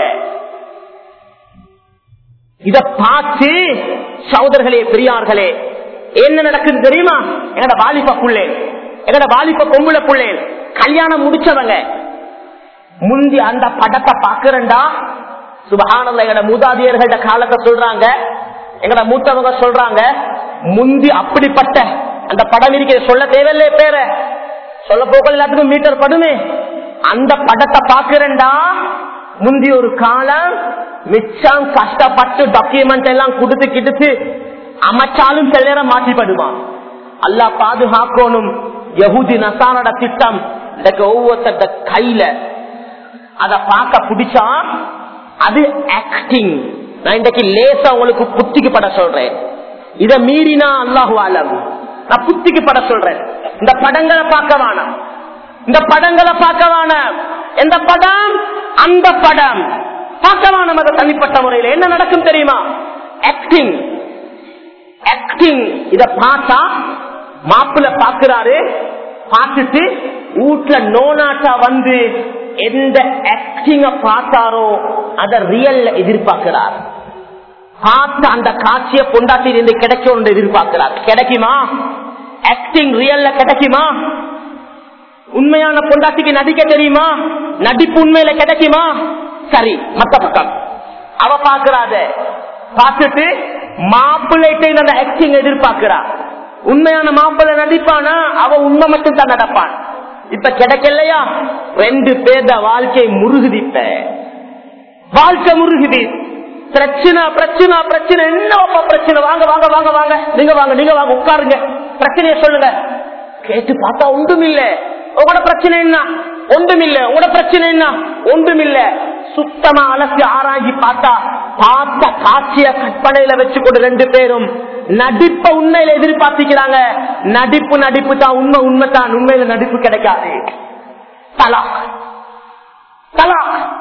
இத பார்த்து சகோதரர்களே பெரியார்களே என்ன நடக்குது தெரியுமா எங்கட வாலிப புள்ளே எங்கட வாலிப பொம்புல புள்ளே கல்யாணம் முடிச்சவங்க முந்தி அந்த படத்தை பாக்குறண்டா சுபகானந்த எங்கட மூதாதியர்கள்ட காலத்தை சொல்றாங்க எங்கட மூத்தவங்க சொல்றாங்க முந்தி அப்படிப்பட்ட அந்த படம் இருக்கிற சொல்ல தேவையில்லை பேர சொல்ல போக எல்லாத்துக்கும் மீட்டர் படுமே அந்த படத்தை பாக்குறேன்டா முந்தி ஒரு காலம் மிச்சம் கஷ்டப்பட்டு டாக்குமெண்ட் எல்லாம் கொடுத்து கிடுத்து அமைச்சாலும் சில நேரம் மாற்றிப்படுவான் அல்லா பாதுகாக்கணும் யகுதி நசானோட திட்டம் இந்த ஒவ்வொருத்த கையில அத பார்க்க பிடிச்சா அது ஆக்டிங் நான் இன்றைக்கு லேசா உங்களுக்கு புத்திக்கு பட சொல்றேன் இத மீறினா அல்லாஹு ஆலம் நான் புத்திக்கு பட சொல்றேன் இந்த படங்களை பார்க்க வேணாம் இந்த படங்களை பார்க்க வேணாம் எந்த படம் அந்த படம் பார்க்கலாம் நம்ம தனிப்பட்ட முறையில் என்ன நடக்கும் தெரியுமா ஆக்டிங் ஆக்டிங் இத பார்த்தா மாப்பிள்ள பாக்குறாரு பார்த்துட்டு வீட்டுல நோனாட்டா வந்து எந்த ஆக்டிங்க பார்த்தாரோ அத ரியல்ல எதிர்பார்க்கிறார் பார்த்த அந்த காட்சியை பொண்டாட்டி இருந்து கிடைக்கும் எதிர்பார்க்கிறார் கிடைக்குமா ஆக்டிங் ரியல்ல கிடைக்குமா உண்மையான பொண்டாட்டிக்கு நடிக்க தெரியுமா நடிப்பு உண்மையில கிடைக்குமா சரி மத்த பக்கம் அவ பாக்குறாத பார்த்துட்டு மாப்பிள்ளைட்டை அந்த ஆக்டிங் எதிர்பார்க்கிறா உண்மையான மாப்பிள்ளை நடிப்பானா அவ உண்மை மட்டும் தான் நடப்பான் இப்ப கிடைக்கலையா ரெண்டு பேர்த வாழ்க்கை முருகுதி இப்ப வாழ்க்கை முருகுதி பிரச்சனை பிரச்சனை பிரச்சனை என்னப்பா பிரச்சனை வாங்க வாங்க வாங்க வாங்க நீங்க வாங்க நீங்க வாங்க உட்காருங்க பிரச்சனைய சொல்லுங்க கேட்டு பார்த்தா ஒன்றும் இல்ல உங்களோட பிரச்சனை என்ன ஒன்றும் இல்ல உங்களோட பிரச்சனை என்ன ஒன்றும் இல்ல சுத்தமா அலசி ஆராய்ச்சி பார்த்தா பார்த்த காட்சிய கற்பனையில வச்சுக்கொண்டு ரெண்டு பேரும் நடிப்ப உண்மையில எதிர்பார்த்திக்கிறாங்க நடிப்பு நடிப்பு தான் உண்மை உண்மை தான் உண்மையில நடிப்பு கிடைக்காது தலா தலா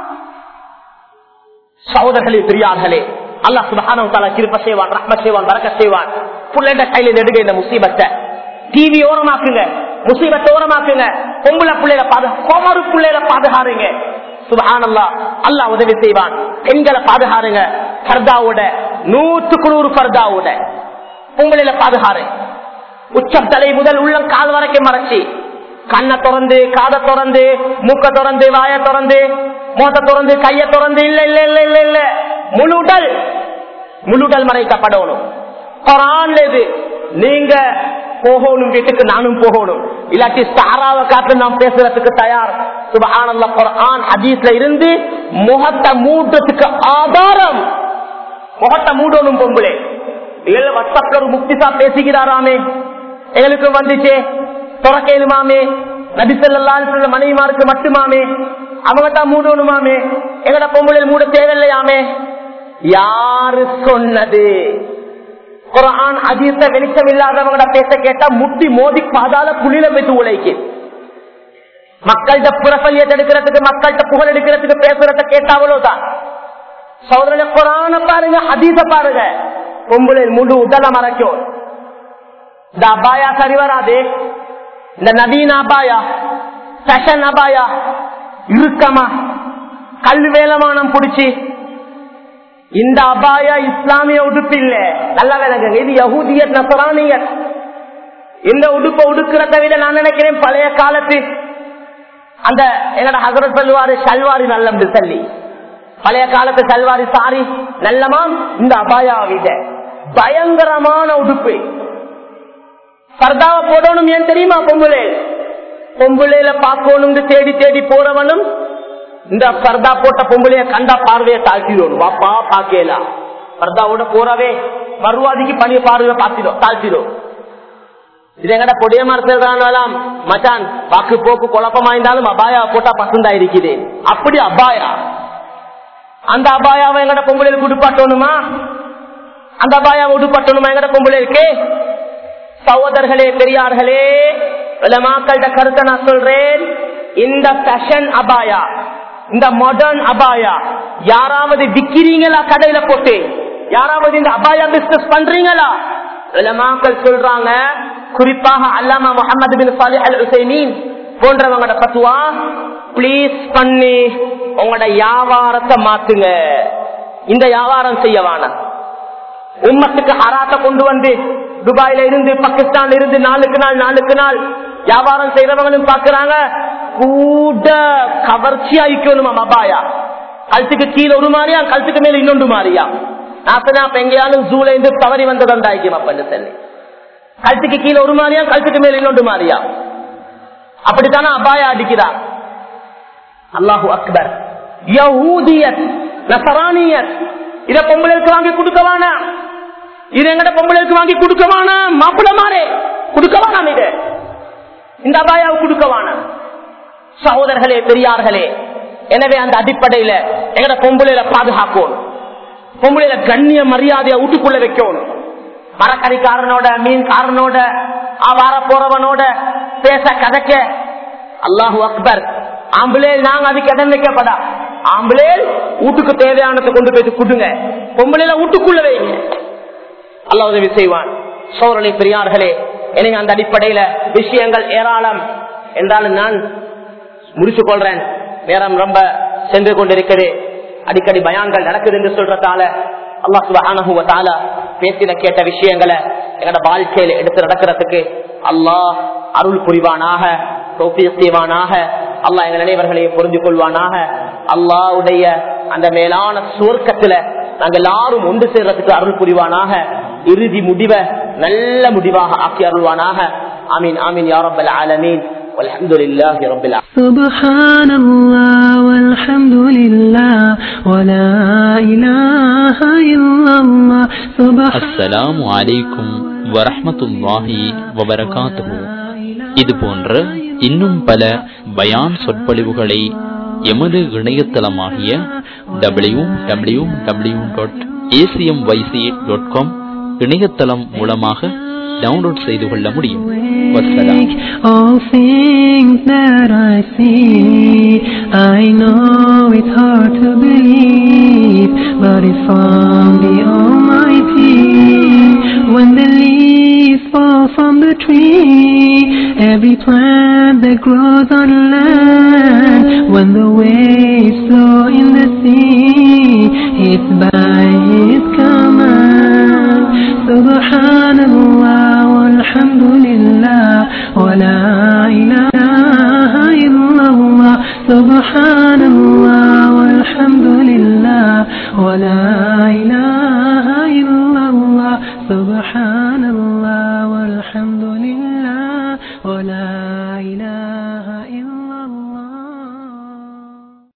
சகோதரர்களே பெரியார்களே அல்லா சுபஹானு தாலா கிருப்ப செய்வான் ரஹ்ம செய்வான் வரக்க செய்வான் புள்ளண்ட கையில நெடுங்க இந்த முசீபத்தை டிவி ஓரமாக்குங்க முசீபத்தை ஓரமாக்குங்க பொம்பளை பிள்ளைல பாது கோமரு பிள்ளைல பாதுகாருங்க சுபஹானல்லா அல்லா உதவி செய்வான் பெண்களை பாதுகாருங்க பர்தாவோட நூற்றுக்கு நூறு பர்தாவோட பொங்கலில பாதுகாரு உச்சம் தலை முதல் உள்ளம் கால் வரைக்கும் மறைச்சி கண்ணை திறந்து காதை திறந்து மூக்க திறந்து வாய திறந்து மோத்த திறந்து கைய திறந்து இல்ல இல்ல இல்ல இல்ல இல்ல முழு உடல் முழு உடல் மறைக்கப்படணும் குரான்ல இது நீங்க போகணும் வீட்டுக்கு நானும் போகணும் இல்லாட்டி சாராவை காத்து நாம் பேசுறதுக்கு தயார் சுபஹானல்ல குரான் ஹதீஸ்ல இருந்து முகத்தை மூடுறதுக்கு ஆதாரம் முகத்தை மூடணும் பொம்பளை ஏழு வாட்ஸ்அப்ல ஒரு முக்திசா பேசுகிறாராமே எங்களுக்கு வந்துச்சே துறக்கேலுமாமே நபிசல்லால் மனைவிமாருக்கு மட்டுமாமே அவங்க தான் மூடணுமாமே எங்கட பொம்பளை மூட தேவையில்லையாமே யாரு சொன்னது குரான் அதீத்த வெளிச்சம் இல்லாதவங்க பேச கேட்டா முட்டி மோதி பாதால குளிர வைத்து உழைக்கு மக்கள்கிட்ட புறப்பல்லியத்தை எடுக்கிறதுக்கு மக்கள்கிட்ட புகழ் எடுக்கிறதுக்கு பேசுறத கேட்டா அவ்வளவுதான் சோதரனை குரான பாருங்க அதீத பாருங்க பொம்பளை முழு உடல மறைக்கும் இந்த அபாயா சரி வராது இந்த நவீன அபாயா ஃபேஷன் அபாயா இறுக்கமா கல்வி வேலமானம் பிடிச்சி இந்த அபாயா இஸ்லாமிய உடுப்பு இல்ல நல்லா விளங்குங்க இது யகூதியத் நசரானியத் இந்த உடுப்பை உடுக்கிறத விட நான் நினைக்கிறேன் பழைய காலத்து அந்த எங்கட ஹசரத் சொல்லுவாரு சல்வாரி நல்லம் சொல்லி பழைய காலத்து சல்வாரி சாரி நல்லமாம் இந்த அபாயா விட பயங்கரமான உடுப்பு பர்தாவை போடணும் ஏன் தெரியுமா பொம்புளே பொம்புளையில பார்க்கணும் தேடி தேடி போறவனும் இந்த பர்தா போட்ட பொம்பளைய கண்டா பார்வையை தாழ்த்திடும் வாப்பா பாக்கலாம் பர்தாவோட போறவே மறுவாதிக்கு பணிய பார்வையை பார்த்திடும் தாழ்த்திடும் இது எங்கட பொடிய மரத்தான் மச்சான் வாக்கு போக்கு குழப்பமா இருந்தாலும் அபாயா போட்டா பசந்தா இருக்குது அப்படி அபாயா அந்த அபாயாவை எங்கட பொம்பளையில் குடுப்பாட்டணுமா அந்த அபாயாவை உடுப்பட்டணுமா எங்கட பொம்பளைக்கு சகோதரர்களே பெரியார்களே மக்கள்கிட்ட கருத்தை நான் சொல்றேன் இந்த ஃபேஷன் அபாயா இந்த மாடர்ன் அபாயா யாராவது விக்கிறீங்களா கடையில போட்டு யாராவது இந்த அபாயா பிசினஸ் பண்றீங்களா மக்கள் சொல்றாங்க குறிப்பாக அல்லாமா முகமது பின் சாலி அல் ஹுசைமீன் போன்றவங்களோட பத்துவா பிளீஸ் பண்ணி உங்களோட வியாபாரத்தை மாத்துங்க இந்த வியாபாரம் செய்ய வேணாம் உம்மத்துக்கு ஹராத்த கொண்டு வந்து துபாயில இருந்து பாகிஸ்தான்ல இருந்து நாளுக்கு நாள் நாளுக்கு நாள் வியாபாரம் செய்யறவங்களும் பாக்குறாங்க கூட கவர்ச்சியா இருக்கணுமா மபாயா கழுத்துக்கு கீழே ஒரு மாதிரியா கழுத்துக்கு மேல இன்னொன்று மாதிரியா நான் எங்கேயாலும் ஜூல இருந்து தவறி வந்ததாண்டாய்க்கும் அப்ப சொல்லி கழுத்துக்கு கீழே ஒரு மாதிரியா கழுத்துக்கு மேல இன்னொன்று மாதிரியா அப்படித்தானே அபாயா அடிக்கிறார் அல்லாஹூ அக்பர் யஹூதியத் நசரானியத் இத பொம்பளைக்கு வாங்கி கொடுக்கவானா இது எங்கட பொம்பளைக்கு வாங்கி கொடுக்கவானா மாப்பிள்ள மாறே கொடுக்கவானாம் இது இந்த அபாயாவை கொடுக்கவானா சகோதரர்களே பெரியார்களே எனவே அந்த அடிப்படையில எங்கட பொம்பளையில பாதுகாக்கணும் பொம்பளையில கண்ணிய மரியாதையை வீட்டுக்குள்ள வைக்கணும் மரக்கறிக்காரனோட மீன்காரனோட வார போறவனோட பேச கதைக்க அல்லாஹு அக்பர் ஆம்பளே நாங்க அதுக்கு இடம் வைக்கப்படா ஆம்பளே வீட்டுக்கு தேவையானதை கொண்டு போய் கொடுங்க பொம்பளைல வீட்டுக்குள்ள வைங்க அல்ல உதவி செய்வான் சோழனை பெரியார்களே எனக்கு அந்த அடிப்படையில விஷயங்கள் ஏராளம் என்றாலும் நான் முடிச்சு கொள்றேன் நேரம் ரொம்ப சென்று கொண்டிருக்கிறது அடிக்கடி பயான்கள் நடக்குது என்று சொல்றதால அல்லா சுபான பேசின கேட்ட விஷயங்களை எங்களோட வாழ்க்கையில எடுத்து நடக்கிறதுக்கு அல்லாஹ் அருள் புரிவானாக செய்வானாக அல்லாஹ் எங்கள் நினைவர்களையும் புரிஞ்சு கொள்வானாக அல்லாவுடைய அந்த மேலான சுவர்க்கத்துல நாங்கள் எல்லாரும் ஒன்று சேர்றதுக்கு அருள் புரிவானாக இறுதி முடிவை நல்ல முடிவாக ஆக்கி அருள்வானாக ஆமீன் ஆமீன் யாரப்பல் ஆலமீன் والحمد لله رب العالمين سبحان الله والحمد لله ولا إله إلا الله سبحان அஸ்ஸலாமு அலைக்கும் வரஹ்மத்துல்லாஹி வபரகாத்துஹு இது போன்ற இன்னும் பல பயான் சொற்பொழிவுகளை எமது இணையதளமாகிய W W W dot A C M Y C dot com இணையதளம் மூலமாக டவுன்லோட் செய்து கொள்ள முடியும் வசலாம் All things that I see, I know it's hard to believe, but it's from the Almighty. When the leaves fall from the tree, every plant that grows on land, when the waves flow in the sea, it's by His command. Subhanallah walhamdulillah wa la ilaha illallah. Subhanallah walhamdulillah wa la ilaha